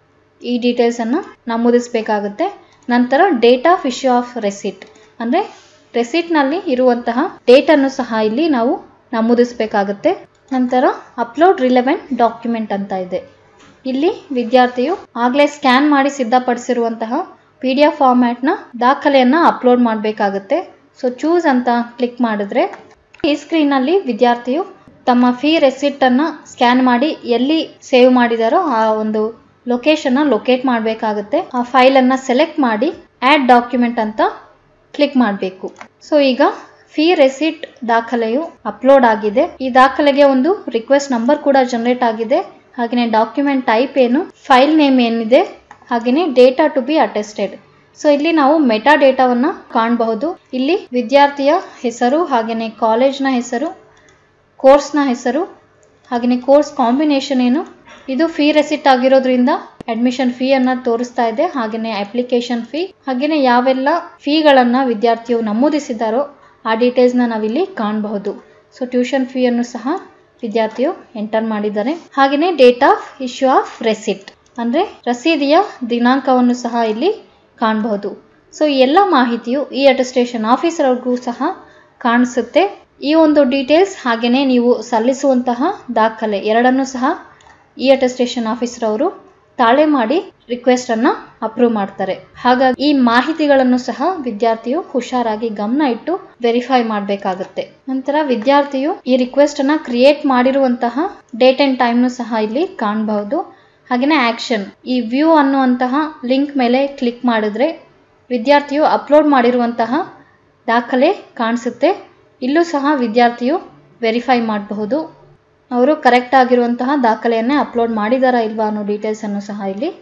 ಈ ಡೀಟೇಲ್ಸನ್ನು ನಮೂದಿಸಬೇಕಾಗುತ್ತೆ ನಂತರ date of issue of receipt ಅಂದರೆ ರೆಸಿಟ್ನಲ್ಲಿ ಇರುವಂತಹ ಡೇಟನ್ನು ಸಹ ಇಲ್ಲಿ ನಾವು ನಮೂದಿಸಬೇಕಾಗುತ್ತೆ ನಂತರ ಅಪ್ಲೋಡ್ ರಿಲೆವೆಂಟ್ ಡಾಕ್ಯುಮೆಂಟ್ ಅಂತ ಇದೆ ಇಲ್ಲಿ ವಿದ್ಯಾರ್ಥಿಯು ಆಗಲೇ ಸ್ಕ್ಯಾನ್ ಮಾಡಿ ಸಿದ್ಧಪಡಿಸಿರುವಂತಹ ಪಿ ಡಿ ಎಫ್ ಫಾರ್ಮ್ಯಾಟ್ನ ದಾಖಲೆಯನ್ನು ಅಪ್ಲೋಡ್ ಮಾಡಬೇಕಾಗುತ್ತೆ ಸೊ ಚೂಸ್ ಅಂತ ಕ್ಲಿಕ್ ಮಾಡಿದ್ರೆ ಈ ಸ್ಕ್ರೀನಲ್ಲಿ ವಿದ್ಯಾರ್ಥಿಯು ತಮ್ಮ ಫೀ ರೆಸಿಪ್ಟನ್ನು ಸ್ಕ್ಯಾನ್ ಮಾಡಿ ಎಲ್ಲಿ ಸೇವ್ ಮಾಡಿದಾರೋ ಆ ಒಂದು ಲೊಕೇಶನ್ನ ಲೊಕೇಟ್ ಮಾಡಬೇಕಾಗುತ್ತೆ ಆ ಫೈಲನ್ನು ಸೆಲೆಕ್ಟ್ ಮಾಡಿ ಆ್ಯಡ್ ಡಾಕ್ಯುಮೆಂಟ್ ಅಂತ ಕ್ಲಿಕ್ ಮಾಡಬೇಕು ಸೊ ಈಗ ಫೀ ರೆಸಿಟ್ ದಾಖಲೆಯು ಅಪ್ಲೋಡ್ ಆಗಿದೆ ಈ ದಾಖಲೆಗೆ ಒಂದು ರಿಕ್ವೆಸ್ಟ್ ನಂಬರ್ ಕೂಡ ಜನರೇಟ್ ಆಗಿದೆ ಹಾಗೆಯೇ ಡಾಕ್ಯುಮೆಂಟ್ ಟೈಪ್ ಏನು ಫೈಲ್ ನೇಮ್ ಏನಿದೆ ಹಾಗೆಯೇ data to be attested so ಇಲ್ಲಿ ನಾವು ಮೆಟಾ ಡೇಟಾವನ್ನು ಕಾಣಬಹುದು ಇಲ್ಲಿ ವಿದ್ಯಾರ್ಥಿಯ ಹೆಸರು ಹಾಗೆಯೇ ಕಾಲೇಜ್ನ ಹೆಸರು ಕೋರ್ಸ್ನ ಹೆಸರು ಹಾಗೆಯೇ ಕೋರ್ಸ್ ಕಾಂಬಿನೇಷನ್ ಏನು ಇದು ಫೀ ರೆಸಿಟ್ ಆಗಿರೋದ್ರಿಂದ ಅಡ್ಮಿಷನ್ ಫೀ ಅನ್ನ ತೋರಿಸ್ತಾ ಇದೆ ಹಾಗೆಯೇ ಅಪ್ಲಿಕೇಶನ್ ಫೀ ಹಾಗೆಯೇ ಯಾವೆಲ್ಲ ಫೀಗಳನ್ನು ವಿದ್ಯಾರ್ಥಿಯು ನಮೂದಿಸಿದಾರೋ ಆ ಡೀಟೇಲ್ಸ್ನ ನಾವಿಲ್ಲಿ ಕಾಣಬಹುದು ಸೊ ಟ್ಯೂಷನ್ ಫೀಯನ್ನು ಸಹ ವಿದ್ಯಾರ್ಥಿಯು ಎಂಟರ್ ಮಾಡಿದ್ದಾರೆ ಹಾಗೆಯೇ date of issue of receipt ಅಂದರೆ ರಸೀದಿಯ ದಿನಾಂಕವನ್ನು ಸಹ ಇಲ್ಲಿ ಕಾಣಬಹುದು ಸೊ ಈ ಎಲ್ಲ ಮಾಹಿತಿಯು ಈ ಅಟೆಸ್ಟೇಷನ್ ಆಫೀಸರ್ಗೂ ಸಹ ಕಾಣಿಸುತ್ತೆ ಈ ಒಂದು ಡೀಟೇಲ್ಸ್ ಹಾಗೆಯೇ ನೀವು ಸಲ್ಲಿಸುವಂತಹ ದಾಖಲೆ ಎರಡನ್ನೂ ಸಹ ಈ ಅಟೆಸ್ಟೇಷನ್ ಆಫೀಸರ್ ಅವರು ತಾಳೆ ಮಾಡಿ ರಿಕ್ವೆಸ್ಟ್ ಅನ್ನ ಅಪ್ರೂವ್ ಮಾಡ್ತಾರೆ ಹಾಗಾಗಿ ಈ ಮಾಹಿತಿಗಳನ್ನು ಸಹ ವಿದ್ಯಾರ್ಥಿಯು ಹುಷಾರಾಗಿ ಗಮನ ಇಟ್ಟು ವೆರಿಫೈ ಮಾಡಬೇಕಾಗುತ್ತೆ ನಂತರ ವಿದ್ಯಾರ್ಥಿಯು ಈ ರಿಕ್ವೆಸ್ಟ್ ಅನ್ನ ಕ್ರಿಯೇಟ್ ಮಾಡಿರುವಂತಹ ಡೇಟ್ ಅಂಡ್ ಟೈಮ್ನು ಸಹ ಇಲ್ಲಿ ಕಾಣಬಹುದು ಹಾಗೆಯೇ ಆಕ್ಷನ್ ಈ ವ್ಯೂ ಅನ್ನುವಂತಹ ಲಿಂಕ್ ಮೇಲೆ ಕ್ಲಿಕ್ ಮಾಡಿದ್ರೆ ವಿದ್ಯಾರ್ಥಿಯು ಅಪ್ಲೋಡ್ ಮಾಡಿರುವಂತಹ ದಾಖಲೆ ಕಾಣಿಸುತ್ತೆ ಇಲ್ಲೂ ಸಹ ವಿದ್ಯಾರ್ಥಿಯು ವೆರಿಫೈ ಮಾಡಬಹುದು ಅವರು ಕರೆಕ್ಟ್ ಆಗಿರುವಂತಹ ದಾಖಲೆಯನ್ನೇ ಅಪ್ಲೋಡ್ ಮಾಡಿದಾರಾ ಇಲ್ವಾ ಅನ್ನೋ ಡೀಟೇಲ್ಸ್ ಅನ್ನು ಸಹ ಇಲ್ಲಿ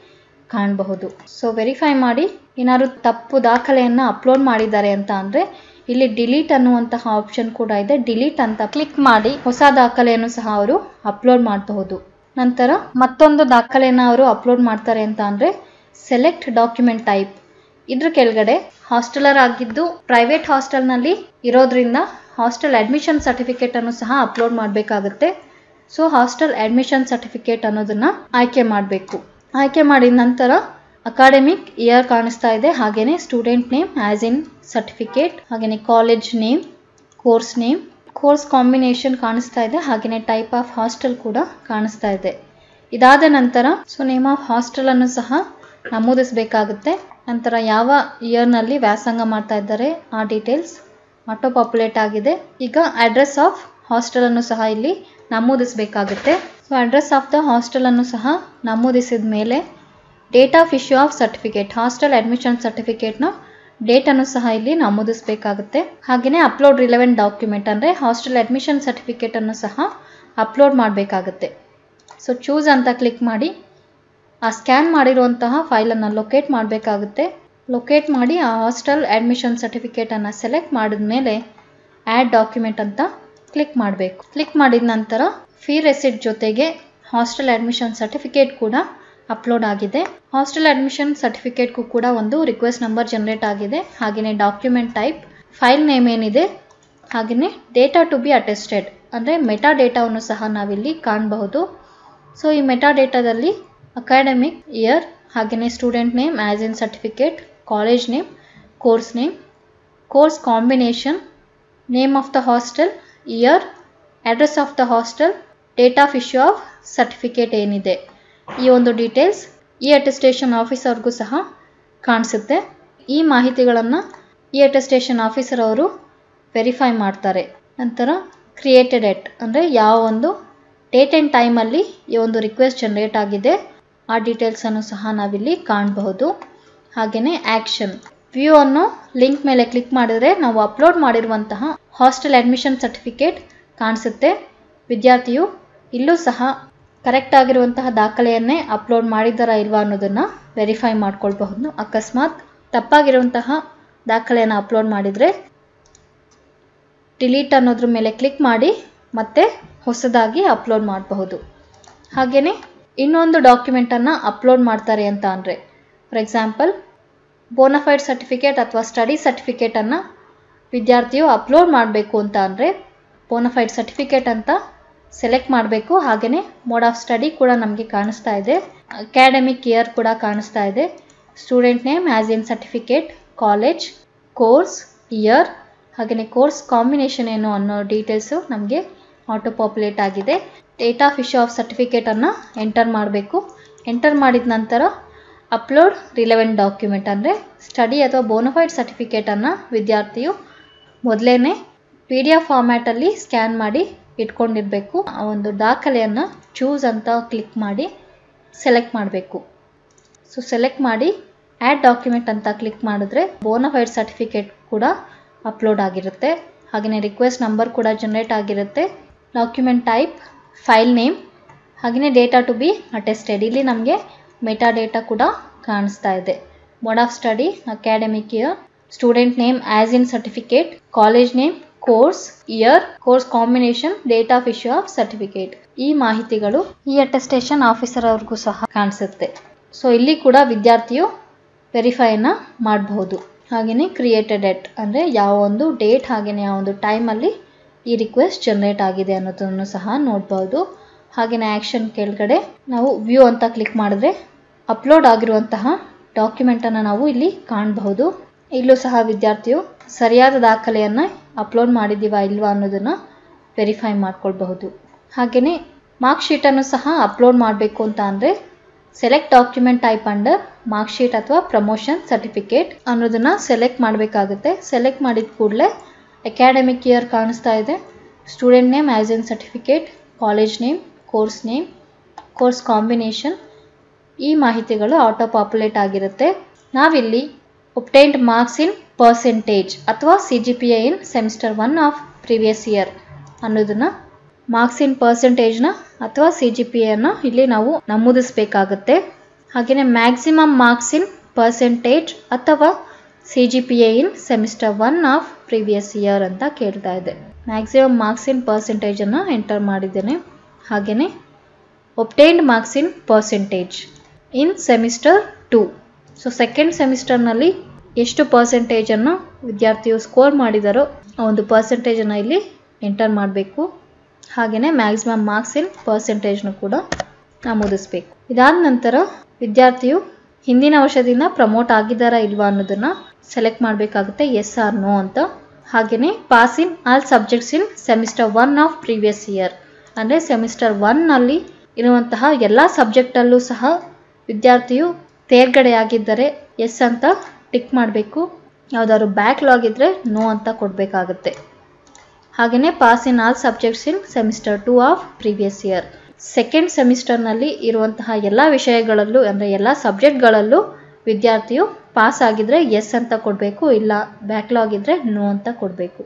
ಕಾಣಬಹುದು ಸೊ ವೆರಿಫೈ ಮಾಡಿ ಏನಾದ್ರು ತಪ್ಪು ದಾಖಲೆಯನ್ನು ಅಪ್ಲೋಡ್ ಮಾಡಿದ್ದಾರೆ ಅಂತ ಅಂದರೆ ಇಲ್ಲಿ ಡಿಲೀಟ್ ಅನ್ನುವಂತಹ ಆಪ್ಷನ್ ಕೂಡ ಇದೆ ಡಿಲೀಟ್ ಅಂತ ಕ್ಲಿಕ್ ಮಾಡಿ ಹೊಸ ದಾಖಲೆಯನ್ನು ಸಹ ಅವರು ಅಪ್ಲೋಡ್ ಮಾಡಬಹುದು ನಂತರ ಮತ್ತೊಂದು ದಾಖಲೆಯನ್ನು ಅವರು ಅಪ್ಲೋಡ್ ಮಾಡ್ತಾರೆ ಅಂತ ಅಂದರೆ ಸೆಲೆಕ್ಟ್ ಡಾಕ್ಯುಮೆಂಟ್ ಟೈಪ್ ಇದ್ರ ಕೆಳಗಡೆ ಹಾಸ್ಟೆಲರ್ ಆಗಿದ್ದು ಪ್ರೈವೇಟ್ ಹಾಸ್ಟೆಲ್ನಲ್ಲಿ ಇರೋದ್ರಿಂದ ಹಾಸ್ಟೆಲ್ ಅಡ್ಮಿಷನ್ ಸರ್ಟಿಫಿಕೇಟ್ ಅನ್ನು ಸಹ ಅಪ್ಲೋಡ್ ಮಾಡಬೇಕಾಗುತ್ತೆ ಸೊ ಹಾಸ್ಟೆಲ್ ಅಡ್ಮಿಷನ್ ಸರ್ಟಿಫಿಕೇಟ್ ಅನ್ನೋದನ್ನ ಆಯ್ಕೆ ಮಾಡಬೇಕು ಆಯ್ಕೆ ಮಾಡಿದ ನಂತರ ಅಕಾಡೆಮಿಕ್ ಇಯರ್ ಕಾಣಿಸ್ತಾ ಇದೆ ಹಾಗೇನೆ student name as in certificate ಹಾಗೇನೆ college name course name course combination ಕಾಣಿಸ್ತಾ ಇದೆ ಹಾಗೇನೆ ಟೈಪ್ ಆಫ್ ಹಾಸ್ಟೆಲ್ ಕೂಡ ಕಾಣಿಸ್ತಾ ಇದೆ ಇದಾದ ನಂತರ ಸೊ ನೇಮ್ ಆಫ್ ಹಾಸ್ಟೆಲ್ ಅನ್ನು ಸಹ ನಮೂದಿಸಬೇಕಾಗುತ್ತೆ ನಂತರ ಯಾವ ಇಯರ್ನಲ್ಲಿ ವ್ಯಾಸಂಗ ಮಾಡ್ತಾ ಇದ್ದಾರೆ ಆ ಡೀಟೇಲ್ಸ್ ಆಟೋ ಪಾಪ್ಯುಲೇಟ್ ಆಗಿದೆ ಈಗ ಅಡ್ರೆಸ್ ಆಫ್ ಹಾಸ್ಟೆಲ್ ಅನ್ನು ಸಹ ಇಲ್ಲಿ ನಮೂದಿಸಬೇಕಾಗುತ್ತೆ so address of the hostel ಅನ್ನು ಸಹ ನಮೂದಿಸಿದ ಮೇಲೆ date of issue of certificate hostel admission ಸರ್ಟಿಫಿಕೇಟ್ನ ಡೇಟನ್ನು ಸಹ ಇಲ್ಲಿ ನಮೂದಿಸಬೇಕಾಗುತ್ತೆ ಹಾಗೆಯೇ ಅಪ್ಲೋಡ್ ರಿಲೆವೆಂಟ್ ಡಾಕ್ಯುಮೆಂಟ್ ಅಂದರೆ ಹಾಸ್ಟೆಲ್ ಅಡ್ಮಿಷನ್ ಸರ್ಟಿಫಿಕೇಟನ್ನು ಸಹ ಅಪ್ಲೋಡ್ ಮಾಡಬೇಕಾಗುತ್ತೆ ಸೊ ಚೂಸ್ ಅಂತ ಕ್ಲಿಕ್ ಮಾಡಿ ಆ ಸ್ಕ್ಯಾನ್ ಮಾಡಿರುವಂತಹ ಫೈಲನ್ನು ಲೊಕೇಟ್ ಮಾಡಬೇಕಾಗುತ್ತೆ ಲೊಕೇಟ್ ಮಾಡಿ ಆ ಹಾಸ್ಟೆಲ್ ಅಡ್ಮಿಷನ್ ಸರ್ಟಿಫಿಕೇಟನ್ನು ಸೆಲೆಕ್ಟ್ ಮಾಡಿದ ಮೇಲೆ ಆ್ಯಡ್ ಡಾಕ್ಯುಮೆಂಟ್ ಅಂತ ಕ್ಲಿಕ್ ಮಾಡಬೇಕು ಕ್ಲಿಕ್ ಮಾಡಿದ ನಂತರ ಫೀ ರೆಸಿಟ್ ಜೊತೆಗೆ ಹಾಸ್ಟೆಲ್ ಅಡ್ಮಿಷನ್ ಸರ್ಟಿಫಿಕೇಟ್ ಕೂಡ ಅಪ್ಲೋಡ್ ಆಗಿದೆ ಹಾಸ್ಟೆಲ್ ಅಡ್ಮಿಷನ್ ಸರ್ಟಿಫಿಕೇಟ್ಗೂ ಕೂಡ ಒಂದು ರಿಕ್ವೆಸ್ಟ್ ನಂಬರ್ ಜನರೇಟ್ ಆಗಿದೆ ಹಾಗೆಯೇ ಡಾಕ್ಯುಮೆಂಟ್ ಟೈಪ್ ಫೈಲ್ ನೇಮ್ ಏನಿದೆ ಹಾಗೆಯೇ ಡೇಟಾ ಟು ಬಿ ಅಟೆಸ್ಟೆಡ್ ಅಂದರೆ ಮೆಟಾ ಡೇಟಾವನ್ನು ಸಹ ನಾವಿಲ್ಲಿ ಕಾಣಬಹುದು ಸೊ ಈ ಮೆಟಾ ಡೇಟಾದಲ್ಲಿ ಅಕಾಡೆಮಿಕ್ ಇಯರ್ ಹಾಗೆಯೇ student name as in certificate college name course name course combination name of the hostel year address of the hostel date of issue of certificate ಏನಿದೆ ಈ ಒಂದು ಡೀಟೇಲ್ಸ್ ಈ ಅಟೆಸ್ಟೇಷನ್ ಆಫೀಸರ್ಗೂ ಸಹ ಕಾಣಿಸುತ್ತೆ ಈ ಮಾಹಿತಿಗಳನ್ನು ಈ ಅಟೆಸ್ಟೇಷನ್ ಆಫೀಸರ್ ಅವರು ವೆರಿಫೈ ಮಾಡ್ತಾರೆ ನಂತರ ಕ್ರಿಯೇಟೆಡ್ ಎಟ್ ಅಂದರೆ ಯಾವ ಒಂದು ಡೇಟ್ ಆ್ಯಂಡ್ ಟೈಮಲ್ಲಿ ಈ ಒಂದು ರಿಕ್ವೆಸ್ಟ್ ಜನರೇಟ್ ಆಗಿದೆ ಆ ಡೀಟೇಲ್ಸನ್ನು ಸಹ ನಾವಿಲ್ಲಿ ಕಾಣಬಹುದು ಹಾಗೆಯೇ ಆ್ಯಕ್ಷನ್ ವ್ಯೂ ಅನ್ನೋ ಲಿಂಕ್ ಮೇಲೆ ಕ್ಲಿಕ್ ಮಾಡಿದ್ರೆ ನಾವು ಅಪ್ಲೋಡ್ ಮಾಡಿರುವಂತಹ ಹಾಸ್ಟೆಲ್ ಅಡ್ಮಿಷನ್ ಸರ್ಟಿಫಿಕೇಟ್ ಕಾಣಿಸುತ್ತೆ ವಿದ್ಯಾರ್ಥಿಯು ಇಲ್ಲೂ ಸಹ ಕರೆಕ್ಟ್ ಆಗಿರುವಂತಹ ದಾಖಲೆಯನ್ನೇ ಅಪ್ಲೋಡ್ ಮಾಡಿದ್ದಾರಾ ಇಲ್ವಾ ಅನ್ನೋದನ್ನು ವೆರಿಫೈ ಮಾಡ್ಕೊಳ್ಬಹುದು ಅಕಸ್ಮಾತ್ ತಪ್ಪಾಗಿರುವಂತಹ ದಾಖಲೆಯನ್ನು ಅಪ್ಲೋಡ್ ಮಾಡಿದರೆ ಡಿಲೀಟ್ ಅನ್ನೋದ್ರ ಮೇಲೆ ಕ್ಲಿಕ್ ಮಾಡಿ ಮತ್ತೆ ಹೊಸದಾಗಿ ಅಪ್ಲೋಡ್ ಮಾಡಬಹುದು ಹಾಗೆಯೇ ಇನ್ನೊಂದು ಡಾಕ್ಯುಮೆಂಟನ್ನು ಅಪ್ಲೋಡ್ ಮಾಡ್ತಾರೆ ಅಂತ ಅಂದರೆ ಫಾರ್ ಎಕ್ಸಾಂಪಲ್ ಬೋನಫೈಡ್ ಸರ್ಟಿಫಿಕೇಟ್ ಅಥವಾ ಸ್ಟಡಿ ಸರ್ಟಿಫಿಕೇಟನ್ನು ವಿದ್ಯಾರ್ಥಿಯು ಅಪ್ಲೋಡ್ ಮಾಡಬೇಕು ಅಂತ ಅಂದರೆ ಬೋನಫೈಡ್ ಸರ್ಟಿಫಿಕೇಟ್ ಅಂತ ಸೆಲೆಕ್ಟ್ ಮಾಡಬೇಕು ಹಾಗೆಯೇ ಮೋಡ್ ಆಫ್ ಸ್ಟಡಿ ಕೂಡ ನಮಗೆ ಕಾಣಿಸ್ತಾ ಇದೆ ಅಕಾಡೆಮಿಕ್ ಇಯರ್ ಕೂಡ ಕಾಣಿಸ್ತಾ ಇದೆ student name as in certificate college course year ಹಾಗೆಯೇ ಕೋರ್ಸ್ ಕಾಂಬಿನೇಷನ್ ಏನು ಅನ್ನೋ ಡೀಟೇಲ್ಸು ನಮಗೆ ಆಟೋ ಪಾಪ್ಯುಲೇಟ್ ಆಗಿದೆ ಡೇಟ್ ಆಫ್ ಇಶ್ಯೂ ಆಫ್ ಸರ್ಟಿಫಿಕೇಟನ್ನು ಎಂಟರ್ ಮಾಡಬೇಕು ಎಂಟರ್ ಮಾಡಿದ ನಂತರ ಅಪ್ಲೋಡ್ ರಿಲೆವೆಂಟ್ ಡಾಕ್ಯುಮೆಂಟ್ ಅಂದರೆ ಸ್ಟಡಿ ಅಥವಾ ಬೋನಫೈಡ್ ಸರ್ಟಿಫಿಕೇಟನ್ನು ವಿದ್ಯಾರ್ಥಿಯು ಮೊದಲೇ ಪಿ ಡಿ ಎಫ್ ಫಾರ್ಮ್ಯಾಟಲ್ಲಿ ಸ್ಕ್ಯಾನ್ ಮಾಡಿ ಇಟ್ಕೊಂಡಿರಬೇಕು ಆ ಒಂದು ದಾಖಲೆಯನ್ನು ಚೂಸ್ ಅಂತ ಕ್ಲಿಕ್ ಮಾಡಿ ಸೆಲೆಕ್ಟ್ ಮಾಡಬೇಕು ಸೊ ಸೆಲೆಕ್ಟ್ ಮಾಡಿ ಆ್ಯಡ್ ಡಾಕ್ಯುಮೆಂಟ್ ಅಂತ ಕ್ಲಿಕ್ ಮಾಡಿದ್ರೆ ಬೋನಫೈಡ್ ಸರ್ಟಿಫಿಕೇಟ್ ಕೂಡ ಅಪ್ಲೋಡ್ ಆಗಿರುತ್ತೆ ಹಾಗೆಯೇ ರಿಕ್ವೆಸ್ಟ್ ನಂಬರ್ ಕೂಡ ಜನರೇಟ್ ಆಗಿರುತ್ತೆ ಡಾಕ್ಯುಮೆಂಟ್ ಟೈಪ್ ಫೈಲ್ ನೇಮ್ ಹಾಗೆಯೇ ಡೇಟಾ ಟು ಬಿ ಅಟೆಸ್ಟೆಡ್ ಇಲ್ಲಿ ನಮಗೆ ಮೆಟಾ ಡೇಟಾ ಕೂಡ ಕಾಣಿಸ್ತಾ ಇದೆ mode of study academic year student name as in certificate college name course year course combination date of issue of certificate ಈ ಮಾಹಿತಿಗಳು ಈ attestation officer ಅವ್ರಿಗೂ ಸಹ ಕಾಣಿಸುತ್ತೆ ಸೊ ಇಲ್ಲಿ ಕೂಡ ವಿದ್ಯಾರ್ಥಿಯು ವೆರಿಫೈನ ಮಾಡಬಹುದು ಹಾಗೆಯೇ ಕ್ರಿಯೇಟೆಡ್ ಎಟ್ ಅಂದರೆ ಯಾವ ಒಂದು ಡೇಟ್ ಹಾಗೆಯೇ ಯಾವ ಒಂದು ಟೈಮಲ್ಲಿ ಈ ರಿಕ್ವೆಸ್ಟ್ ಜನರೇಟ್ ಆಗಿದೆ ಅನ್ನೋದನ್ನು ಸಹ ನೋಡ್ಬೋದು ಹಾಗೆಯೇ ಆ್ಯಕ್ಷನ್ ಕೆಳಗಡೆ ನಾವು ವ್ಯೂ ಅಂತ ಕ್ಲಿಕ್ ಮಾಡಿದ್ರೆ ಅಪ್ಲೋಡ್ ಆಗಿರುವಂತಹ ಡಾಕ್ಯುಮೆಂಟನ್ನು ನಾವು ಇಲ್ಲಿ ಕಾಣಬಹುದು ಇಲ್ಲೂ ಸಹ ವಿದ್ಯಾರ್ಥಿಯು ಸರಿಯಾದ ದಾಖಲೆಯನ್ನು ಅಪ್ಲೋಡ್ ಮಾಡಿದ್ದೀವಾ ಇಲ್ವಾ ಅನ್ನೋದನ್ನು ವೆರಿಫೈ ಮಾಡ್ಕೊಳ್ಬಹುದು ಹಾಗೆಯೇ ಮಾರ್ಕ್ ಶೀಟನ್ನು ಸಹ ಅಪ್ಲೋಡ್ ಮಾಡಬೇಕು ಅಂತ ಅಂದರೆ select document type under mark sheet ಅಥವಾ ಪ್ರಮೋಷನ್ ಸರ್ಟಿಫಿಕೇಟ್ ಅನ್ನೋದನ್ನು ಸೆಲೆಕ್ಟ್ ಮಾಡಬೇಕಾಗುತ್ತೆ ಸೆಲೆಕ್ಟ್ ಮಾಡಿದ ಕೂಡಲೇ ಅಕಾಡೆಮಿಕ್ ಇಯರ್ ಕಾಣಿಸ್ತಾ ಇದೆ student name as in certificate college name course name course combination ಈ ಮಾಹಿತಿಗಳು ಆಟೋ ಪಾಪ್ಯುಲೇಟ್ ಆಗಿರುತ್ತೆ ನಾವಿಲ್ಲಿ ಒಪ್ಟೈನ್ಡ್ ಮಾರ್ಕ್ಸ್ ಇನ್ ಪರ್ಸೆಂಟೇಜ್ ಅಥವಾ C G P I in semester one of previous year ಅನ್ನೋದನ್ನು ಮಾರ್ಕ್ಸ್ ಇನ್ ಪರ್ಸೆಂಟೇಜ್ನ ಅಥವಾ ಸಿ ಜಿ ಪಿ ಅನ್ನು ಇಲ್ಲಿ ನಾವು ನಮೂದಿಸಬೇಕಾಗುತ್ತೆ ಹಾಗೆಯೇ ಮ್ಯಾಕ್ಸಿಮಮ್ ಮಾರ್ಕ್ಸ್ ಇನ್ ಪರ್ಸೆಂಟೇಜ್ ಅಥವಾ C G P A in semester one of previous year ಅಂತ ಕೇಳ್ತಾ ಇದೆ ಮ್ಯಾಕ್ಸಿಮಮ್ ಮಾರ್ಕ್ಸ್ ಇನ್ ಪರ್ಸೆಂಟೇಜನ್ನು ಎಂಟರ್ ಮಾಡಿದ್ದೇನೆ ಹಾಗೆಯೇ obtained marks in percentage in semester two so second ಸೆಮಿಸ್ಟರ್ನಲ್ಲಿ ಎಷ್ಟು ಪರ್ಸೆಂಟೇಜನ್ನು ವಿದ್ಯಾರ್ಥಿಯು ಸ್ಕೋರ್ ಮಾಡಿದಾರೋ ಆ ಒಂದು ಪರ್ಸೆಂಟೇಜನ್ನು ಇಲ್ಲಿ ಎಂಟರ್ ಮಾಡಬೇಕು ಹಾಗೆಯೇ ಮ್ಯಾಕ್ಸಿಮಮ್ ಮಾರ್ಕ್ಸ್ ಇನ್ ಪರ್ಸೆಂಟೇಜ್ನು ಕೂಡ ನಮೂದಿಸಬೇಕು ಇದಾದ ನಂತರ ವಿದ್ಯಾರ್ಥಿಯು ಹಿಂದಿನ ವರ್ಷದಿಂದ ಪ್ರಮೋಟ್ ಆಗಿದ್ದಾರಾ ಇಲ್ವಾ ಅನ್ನೋದನ್ನ ಸೆಲೆಕ್ಟ್ ಮಾಡಬೇಕಾಗುತ್ತೆ ಎಸ್ ಆರ್ ನೋ ಅಂತ ಹಾಗೆಯೇ pass in all subjects in semester one of previous year ಅಂದರೆ ಸೆಮಿಸ್ಟರ್ ಒನ್ನಲ್ಲಿ ಇರುವಂತಹ ಎಲ್ಲ ಸಬ್ಜೆಕ್ಟಲ್ಲೂ ಸಹ ವಿದ್ಯಾರ್ಥಿಯು ತೇರ್ಗಡೆಯಾಗಿದ್ದರೆ ಎಸ್ ಅಂತ ಟಿಕ್ ಮಾಡಬೇಕು ಯಾವುದಾದ್ರು ಬ್ಯಾಕ್ಲಾಗ್ ಇದ್ದರೆ ನೋ ಅಂತ ಕೊಡಬೇಕಾಗುತ್ತೆ ಹಾಗೆಯೇ pass in all subjects in semester two of previous year second ಸೆಮಿಸ್ಟರ್ನಲ್ಲಿ ಇರುವಂತಹ ಎಲ್ಲ ವಿಷಯಗಳಲ್ಲೂ ಅಂದರೆ ಎಲ್ಲ ಸಬ್ಜೆಕ್ಟ್ಗಳಲ್ಲೂ ವಿದ್ಯಾರ್ಥಿಯು ಪಾಸ್ ಆಗಿದ್ರೆ ಎಸ್ ಅಂತ ಕೊಡಬೇಕು ಇಲ್ಲ ಬ್ಯಾಕ್ಲಾಗ್ ಇದ್ದರೆ ನೋ ಅಂತ ಕೊಡಬೇಕು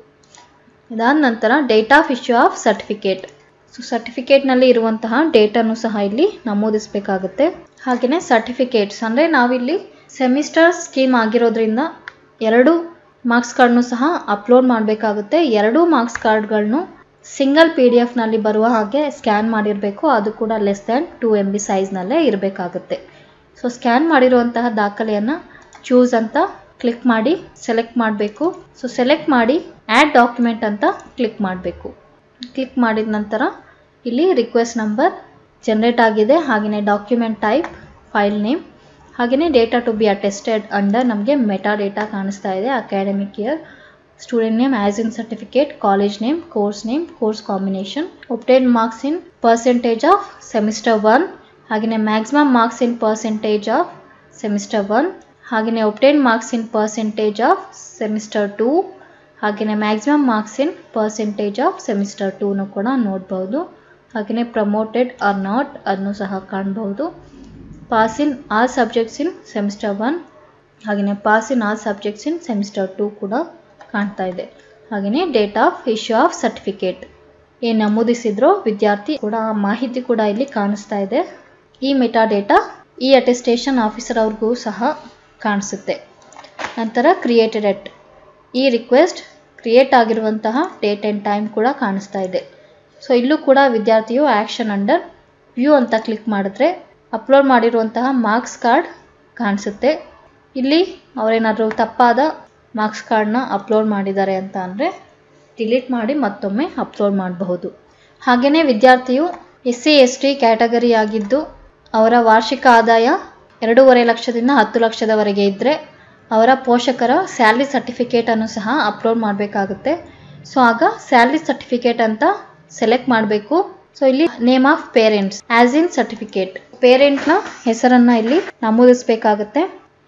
ಇದಾದ ನಂತರ date of issue of certificate so ಸರ್ಟಿಫಿಕೇಟ್ನಲ್ಲಿ ಇರುವಂತಹ ಡೇಟನ್ನು ಸಹ ಇಲ್ಲಿ ನಮೂದಿಸಬೇಕಾಗುತ್ತೆ ಹಾಗೆಯೇ ಸರ್ಟಿಫಿಕೇಟ್ಸ್ ಅಂದರೆ ನಾವಿಲ್ಲಿ ಸೆಮಿಸ್ಟರ್ ಸ್ಕೀಮ್ ಆಗಿರೋದ್ರಿಂದ ಎರಡು ಮಾರ್ಕ್ಸ್ ಕಾರ್ಡ್ನು ಸಹ ಅಪ್ಲೋಡ್ ಮಾಡಬೇಕಾಗುತ್ತೆ ಎರಡೂ ಮಾರ್ಕ್ಸ್ ಕಾರ್ಡ್ಗಳನ್ನು ಸಿಂಗಲ್ ಪಿ ಡಿ ಎಫ್ನಲ್ಲಿ ಬರುವ ಹಾಗೆ ಸ್ಕ್ಯಾನ್ ಮಾಡಿರಬೇಕು ಅದು ಕೂಡ less than two M B ಸೈಜ್ನಲ್ಲೇ ಇರಬೇಕಾಗುತ್ತೆ ಸೊ ಸ್ಕ್ಯಾನ್ ಮಾಡಿರುವಂತಹ ದಾಖಲೆಯನ್ನು ಚೂಸ್ ಅಂತ ಕ್ಲಿಕ್ ಮಾಡಿ ಸೆಲೆಕ್ಟ್ ಮಾಡಬೇಕು ಸೊ ಸೆಲೆಕ್ಟ್ ಮಾಡಿ ಆ್ಯಡ್ ಡಾಕ್ಯುಮೆಂಟ್ ಅಂತ ಕ್ಲಿಕ್ ಮಾಡಬೇಕು ಕ್ಲಿಕ್ ಮಾಡಿದ ನಂತರ ಇಲ್ಲಿ ರಿಕ್ವೆಸ್ಟ್ ನಂಬರ್ ಜನ್ರೇಟ್ ಆಗಿದೆ ಹಾಗೆಯೇ ಡಾಕ್ಯುಮೆಂಟ್ ಟೈಪ್ ಫೈಲ್ ನೇಮ್ ಹಾಗೆಯೇ data to be attested under ನಮಗೆ ಮೆಟಾ ಡೇಟಾ ಕಾಣಿಸ್ತಾ ಇದೆ academic year student name as in certificate college name course name course combination obtain marks in percentage of semester one ಹಾಗೆಯೇ maximum marks in percentage of semester one ಹಾಗೆಯೇ obtain marks in percentage of semester two ಹಾಗೆಯೇ maximum marks in percentage of semester ಟೂನು ಕೂಡ ನೋಡ್ಬೋದು ಹಾಗೆಯೇ promoted or not ಅದನ್ನು ಸಹ ಕಾಣ್ಬೋದು pass in all subjects in semester one ಹಾಗೆಯೇ pass in all subjects in semester two ಕೂಡ ಕಾಣ್ತಾ ಇದೆ ಹಾಗೆಯೇ date of issue of certificate ಏನು ನಮೂದಿಸಿದ್ರೋ ವಿದ್ಯಾರ್ಥಿ ಕೂಡ ಆ ಮಾಹಿತಿ ಕೂಡ ಇಲ್ಲಿ ಕಾಣಿಸ್ತಾ ಇದೆ ಈ ಮೆಟಾ ಡೇಟಾ ಈ ಅಟೆಸ್ಟೇಷನ್ ಆಫೀಸರ್ ಅವ್ರಿಗೂ ಸಹ ಕಾಣಿಸುತ್ತೆ ನಂತರ ಕ್ರಿಯೇಟೆಡ್ ಎಟ್ ಈ ರಿಕ್ವೆಸ್ಟ್ ಕ್ರಿಯೇಟ್ ಆಗಿರುವಂತಹ ಡೇಟ್ ಆ್ಯಂಡ್ ಟೈಮ್ ಕೂಡ ಕಾಣಿಸ್ತಾ ಇದೆ ಸೊ ಇಲ್ಲೂ ಕೂಡ ವಿದ್ಯಾರ್ಥಿಯು ಆ್ಯಕ್ಷನ್ ಅಂಡರ್ ವ್ಯೂ ಅಂತ ಕ್ಲಿಕ್ ಮಾಡಿದ್ರೆ ಅಪ್ಲೋಡ್ ಮಾಡಿರುವಂತಹ ಮಾರ್ಕ್ಸ್ ಕಾರ್ಡ್ ಕಾಣಿಸುತ್ತೆ ಇಲ್ಲಿ ಅವರೇನಾದರೂ ತಪ್ಪಾದ ಮಾರ್ಕ್ಸ್ ಕಾರ್ಡ್ನ ಅಪ್ಲೋಡ್ ಮಾಡಿದ್ದಾರೆ ಅಂತ ಅಂದರೆ ಡಿಲೀಟ್ ಮಾಡಿ ಮತ್ತೊಮ್ಮೆ ಅಪ್ಲೋಡ್ ಮಾಡಬಹುದು ಹಾಗೆಯೇ ವಿದ್ಯಾರ್ಥಿಯು S C S T category ಆಗಿದ್ದು ಅವರ ವಾರ್ಷಿಕ ಆದಾಯ ಎರಡೂವರೆ ಲಕ್ಷದಿಂದ ಹತ್ತು ಲಕ್ಷದವರೆಗೆ ಇದ್ದರೆ ಅವರ ಪೋಷಕರ ಸ್ಯಾಲ್ರಿ ಸರ್ಟಿಫಿಕೇಟನ್ನು ಸಹ ಅಪ್ಲೋಡ್ ಮಾಡಬೇಕಾಗುತ್ತೆ ಸೊ ಆಗ ಸ್ಯಾಲ್ರಿ ಸರ್ಟಿಫಿಕೇಟ್ ಅಂತ ಸೆಲೆಕ್ಟ್ ಮಾಡಬೇಕು ಸೊ ಇಲ್ಲಿ name of parents as in certificate ಪೇರೆಂಟ್ನ ಹೆಸರನ್ನು ಇಲ್ಲಿ ನಮೂದಿಸಬೇಕಾಗುತ್ತೆ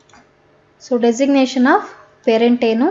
ಸೊ ಡೆಸಿಗ್ನೇಷನ್ ಆಫ್ ಪೇರೆಂಟ್ ಏನು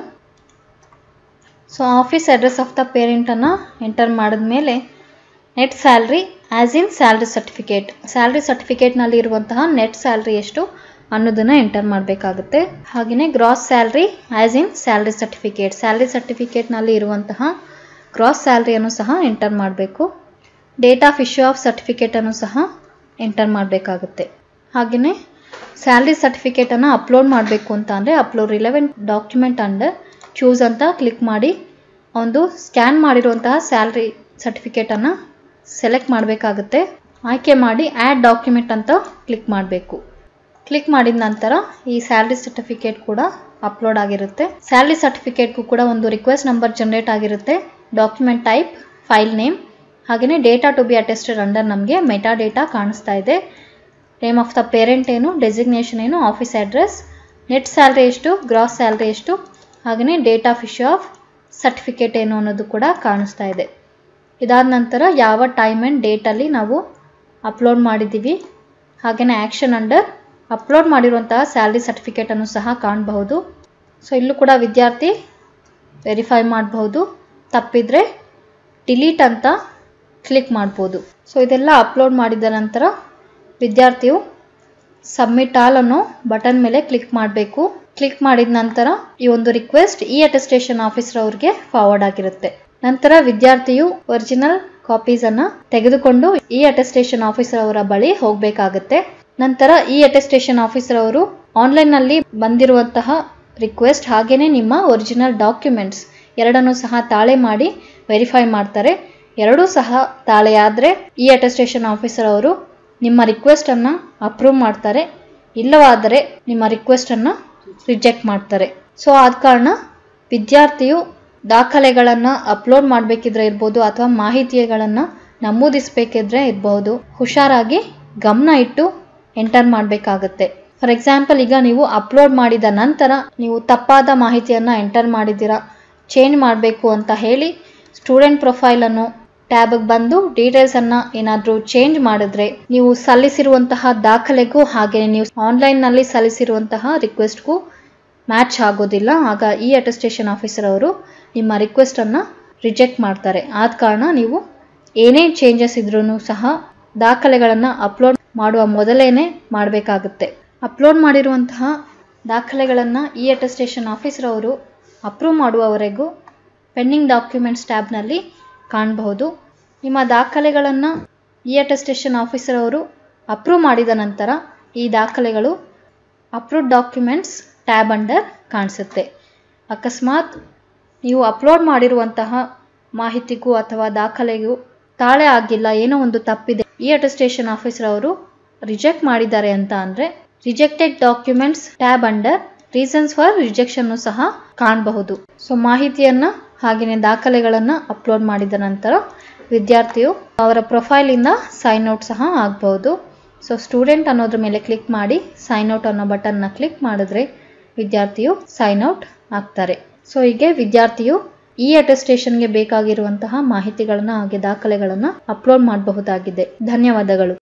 so office address of the ಪೇರೆಂಟನ್ನು ಎಂಟರ್ ಮಾಡಿದ್ಮೇಲೆ net salary as in salary certificate salary ಸರ್ಟಿಫಿಕೇಟ್ನಲ್ಲಿ ಇರುವಂತಹ ನೆಟ್ ಸ್ಯಾಲ್ರಿ ಎಷ್ಟು ಅನ್ನೋದನ್ನು ಎಂಟರ್ ಮಾಡಬೇಕಾಗುತ್ತೆ ಹಾಗೆಯೇ gross salary as in salary certificate salary ಸರ್ಟಿಫಿಕೇಟ್ನಲ್ಲಿ ಇರುವಂತಹ ಗ್ರಾಸ್ ಸ್ಯಾಲ್ರಿಯನ್ನು ಸಹ ಎಂಟರ್ ಮಾಡಬೇಕು ಡೇಟ್ ಆಫ್ ಇಶ್ಯೂ ಆಫ್ ಸರ್ಟಿಫಿಕೇಟನ್ನು ಸಹ ಎಂಟರ್ ಮಾಡಬೇಕಾಗುತ್ತೆ ಹಾಗೆಯೇ ಸ್ಯಾಲ್ರಿ ಸರ್ಟಿಫಿಕೇಟನ್ನು ಅಪ್ಲೋಡ್ ಮಾಡಬೇಕು ಅಂತ ಅಂದರೆ upload relevant document under choose ಅಂತ ಕ್ಲಿಕ್ ಮಾಡಿ ಒಂದು ಸ್ಕ್ಯಾನ್ ಮಾಡಿರುವಂತಹ ಸ್ಯಾಲ್ರಿ ಸರ್ಟಿಫಿಕೇಟನ್ನು ಸೆಲೆಕ್ಟ್ ಮಾಡಬೇಕಾಗುತ್ತೆ ಆಯ್ಕೆ ಮಾಡಿ ಆ್ಯಡ್ ಡಾಕ್ಯುಮೆಂಟ್ ಅಂತ ಕ್ಲಿಕ್ ಮಾಡಬೇಕು ಕ್ಲಿಕ್ ಮಾಡಿದ ನಂತರ ಈ ಸ್ಯಾಲ್ರಿ ಸರ್ಟಿಫಿಕೇಟ್ ಕೂಡ ಅಪ್ಲೋಡ್ ಆಗಿರುತ್ತೆ ಸ್ಯಾಲ್ರಿ ಸರ್ಟಿಫಿಕೇಟ್ಗೂ ಕೂಡ ಒಂದು ರಿಕ್ವೆಸ್ಟ್ ನಂಬರ್ ಜನರೇಟ್ ಆಗಿರುತ್ತೆ ಡಾಕ್ಯುಮೆಂಟ್ ಟೈಪ್ ಫೈಲ್ ನೇಮ್ ಹಾಗೆಯೇ data to be attested under ನಮಗೆ ಮೆಟಾ ಡೇಟಾ ಕಾಣಿಸ್ತಾ ಇದೆ ನೇಮ್ ಆಫ್ ದ ಪೇರೆಂಟ್ ಏನು ಡೆಸಿಗ್ನೇಷನ್ ಏನು ಆಫೀಸ್ ಅಡ್ರೆಸ್ ನೆಟ್ ಸ್ಯಾಲ್ರಿ ಎಷ್ಟು ಗ್ರಾಸ್ ಸ್ಯಾಲ್ರಿ ಎಷ್ಟು ಹಾಗೆಯೇ date of issue of certificate ಏನು ಅನ್ನೋದು ಕೂಡ ಕಾಣಿಸ್ತಾ ಇದೆ ಇದಾದ ನಂತರ ಯಾವ ಟೈಮ್ ಆ್ಯಂಡ್ ಡೇಟಲ್ಲಿ ನಾವು ಅಪ್ಲೋಡ್ ಮಾಡಿದ್ದೀವಿ ಹಾಗೆಯೇ ಆ್ಯಕ್ಷನ್ ಅಂಡರ್ ಅಪ್ಲೋಡ್ ಮಾಡಿರುವಂತಹ ಸ್ಯಾಲ್ರಿ ಸರ್ಟಿಫಿಕೇಟನ್ನು ಸಹ ಕಾಣಬಹುದು ಸೊ ಇಲ್ಲೂ ಕೂಡ ವಿದ್ಯಾರ್ಥಿ ವೆರಿಫೈ ಮಾಡಬಹುದು ತಪ್ಪಿದರೆ ಡಿಲೀಟ್ ಅಂತ ಕ್ಲಿಕ್ ಮಾಡ್ಬೋದು ಸೊ ಇದೆಲ್ಲ ಅಪ್ಲೋಡ್ ಮಾಡಿದ ನಂತರ ವಿದ್ಯಾರ್ಥಿಯು ಸಬ್ಮಿಟ್ ಆಲ್ ಅನ್ನೋ ಬಟನ್ ಮೇಲೆ ಕ್ಲಿಕ್ ಮಾಡಬೇಕು ಕ್ಲಿಕ್ ಮಾಡಿದ ನಂತರ ಈ ಒಂದು ರಿಕ್ವೆಸ್ಟ್ ಈ ಅಟೆಸ್ಟೇಷನ್ ಆಫೀಸರ್ ಅವ್ರಿಗೆ ಫಾರ್ವರ್ಡ್ ಆಗಿರುತ್ತೆ ನಂತರ ವಿದ್ಯಾರ್ಥಿಯು ಒರಿಜಿನಲ್ ಕಾಪೀಸ್ ಅನ್ನ ತೆಗೆದುಕೊಂಡು ಈ ಅಟೆಸ್ಟೇಷನ್ ಆಫೀಸರ್ ಅವರ ಬಳಿ ಹೋಗಬೇಕಾಗುತ್ತೆ ನಂತರ ಈ ಅಟೆಸ್ಟೇಷನ್ ಆಫೀಸರ್ ಅವರು ಆನ್ಲೈನ್ನಲ್ಲಿ ಬಂದಿರುವಂತಹ ರಿಕ್ವೆಸ್ಟ್ ಹಾಗೆಯೇ ನಿಮ್ಮ ಒರಿಜಿನಲ್ ಡಾಕ್ಯುಮೆಂಟ್ಸ್ ಎರಡನ್ನೂ ಸಹ ತಾಳೆ ಮಾಡಿ ವೆರಿಫೈ ಮಾಡ್ತಾರೆ ಎರಡೂ ಸಹ ತಾಳೆ ಆದರೆ ಈ ಅಟೆಸ್ಟೇಷನ್ ಆಫೀಸರ್ ಅವರು ನಿಮ್ಮ ರಿಕ್ವೆಸ್ಟನ್ನು ಅಪ್ರೂವ್ ಮಾಡ್ತಾರೆ ಇಲ್ಲವಾದರೆ ನಿಮ್ಮ ರಿಕ್ವೆಸ್ಟನ್ನು ರಿಜೆಕ್ಟ್ ಮಾಡ್ತಾರೆ ಸೊ ಆದ ಕಾರಣ ವಿದ್ಯಾರ್ಥಿಯು ದಾಖಲೆಗಳನ್ನು ಅಪ್ಲೋಡ್ ಮಾಡಬೇಕಿದ್ರೆ ಇರ್ಬೋದು ಅಥವಾ ಮಾಹಿತಿಗಳನ್ನು ನಮೂದಿಸಬೇಕಿದ್ರೆ ಇರ್ಬೋದು ಹುಷಾರಾಗಿ ಗಮನ ಇಟ್ಟು ಎಂಟರ್ ಮಾಡಬೇಕಾಗತ್ತೆ ಫಾರ್ ಎಕ್ಸಾಂಪಲ್ ಈಗ ನೀವು ಅಪ್ಲೋಡ್ ಮಾಡಿದ ನಂತರ ನೀವು ತಪ್ಪಾದ ಮಾಹಿತಿಯನ್ನು ಎಂಟರ್ ಮಾಡಿದ್ದೀರಾ ಚೇಂಜ್ ಮಾಡಬೇಕು ಅಂತ ಹೇಳಿ ಸ್ಟೂಡೆಂಟ್ ಪ್ರೊಫೈಲನ್ನು ಟ್ಯಾಬ್ಗೆ ಬಂದು ಡೀಟೇಲ್ಸನ್ನು ಏನಾದರೂ ಚೇಂಜ್ ಮಾಡಿದ್ರೆ ನೀವು ಸಲ್ಲಿಸಿರುವಂತಹ ದಾಖಲೆಗೂ ಹಾಗೆ ನೀವು ಆನ್ಲೈನ್ನಲ್ಲಿ ಸಲ್ಲಿಸಿರುವಂತಹ ರಿಕ್ವೆಸ್ಟ್ಗೂ ಮ್ಯಾಚ್ ಆಗೋದಿಲ್ಲ ಆಗ ಈ ಅಟೆಸ್ಟೇಷನ್ ಆಫೀಸರ್ ಅವರು ನಿಮ್ಮ ರಿಕ್ವೆಸ್ಟನ್ನು ರಿಜೆಕ್ಟ್ ಮಾಡ್ತಾರೆ ಆದ ಕಾರಣ ನೀವು ಏನೇ ಚೇಂಜಸ್ ಇದ್ರೂ ಸಹ ದಾಖಲೆಗಳನ್ನು ಅಪ್ಲೋಡ್ ಮಾಡುವ ಮೊದಲೇನೆ ಮಾಡಬೇಕಾಗುತ್ತೆ ಅಪ್ಲೋಡ್ ಮಾಡಿರುವಂತಹ ದಾಖಲೆಗಳನ್ನು ಈ ಅಟೆಸ್ಟೇಷನ್ ಆಫೀಸರ್ ಅವರು ಅಪ್ರೂವ್ ಮಾಡುವವರೆಗೂ ಪೆಂಡಿಂಗ್ ಡಾಕ್ಯುಮೆಂಟ್ಸ್ ಟ್ಯಾಬ್ನಲ್ಲಿ ಕಾಣಬಹುದು ನಿಮ್ಮ ದಾಖಲೆಗಳನ್ನು ಈ ಅಟೆಸ್ಟೇಷನ್ ಆಫೀಸರ್ ಅವರು ಅಪ್ರೂವ್ ಮಾಡಿದ ನಂತರ ಈ ದಾಖಲೆಗಳು ಅಪ್ರೂವ್ಡ್ ಡಾಕ್ಯುಮೆಂಟ್ಸ್ ಟ್ಯಾಬ್ ಅಂಡರ್ ಕಾಣಿಸುತ್ತೆ ಅಕಸ್ಮಾತ್ ನೀವು ಅಪ್ಲೋಡ್ ಮಾಡಿರುವಂತಹ ಮಾಹಿತಿಗೂ ಅಥವಾ ದಾಖಲೆಗೂ ತಾಳೆ ಆಗಿಲ್ಲ ಏನೋ ಒಂದು ತಪ್ಪಿದೆ ಈ ಅಟೆಸ್ಟೇಷನ್ ಆಫೀಸರ್ ಅವರು ರಿಜೆಕ್ಟ್ ಮಾಡಿದ್ದಾರೆ ಅಂತ ಅಂದರೆ rejected documents tab under reasons for rejection ಸಹ ಕಾಣಬಹುದು ಸೊ ಮಾಹಿತಿಯನ್ನ ಹಾಗೆಯೇ ದಾಖಲೆಗಳನ್ನು ಅಪ್ಲೋಡ್ ಮಾಡಿದ ನಂತರ ವಿದ್ಯಾರ್ಥಿಯು ಅವರ ಪ್ರೊಫೈಲಿಂದ ಸೈನ್ ಔಟ್ ಸಹ ಆಗಬಹುದು ಸೊ ಸ್ಟೂಡೆಂಟ್ ಅನ್ನೋದ್ರ ಮೇಲೆ ಕ್ಲಿಕ್ ಮಾಡಿ ಸೈನ್ ಔಟ್ ಅನ್ನೋ ಬಟನ್ನ ಕ್ಲಿಕ್ ಮಾಡಿದ್ರೆ ವಿದ್ಯಾರ್ಥಿಯು ಸೈನ್ ಔಟ್ ಆಗ್ತಾರೆ ಸೊ ಹೀಗೆ ವಿದ್ಯಾರ್ಥಿಯು ಈ ಅಟೆಸ್ಟೇಷನ್ಗೆ ಬೇಕಾಗಿರುವಂತಹ ಮಾಹಿತಿಗಳನ್ನು ಹಾಗೆ ದಾಖಲೆಗಳನ್ನು ಅಪ್ಲೋಡ್ ಮಾಡಬಹುದಾಗಿದೆ ಧನ್ಯವಾದಗಳು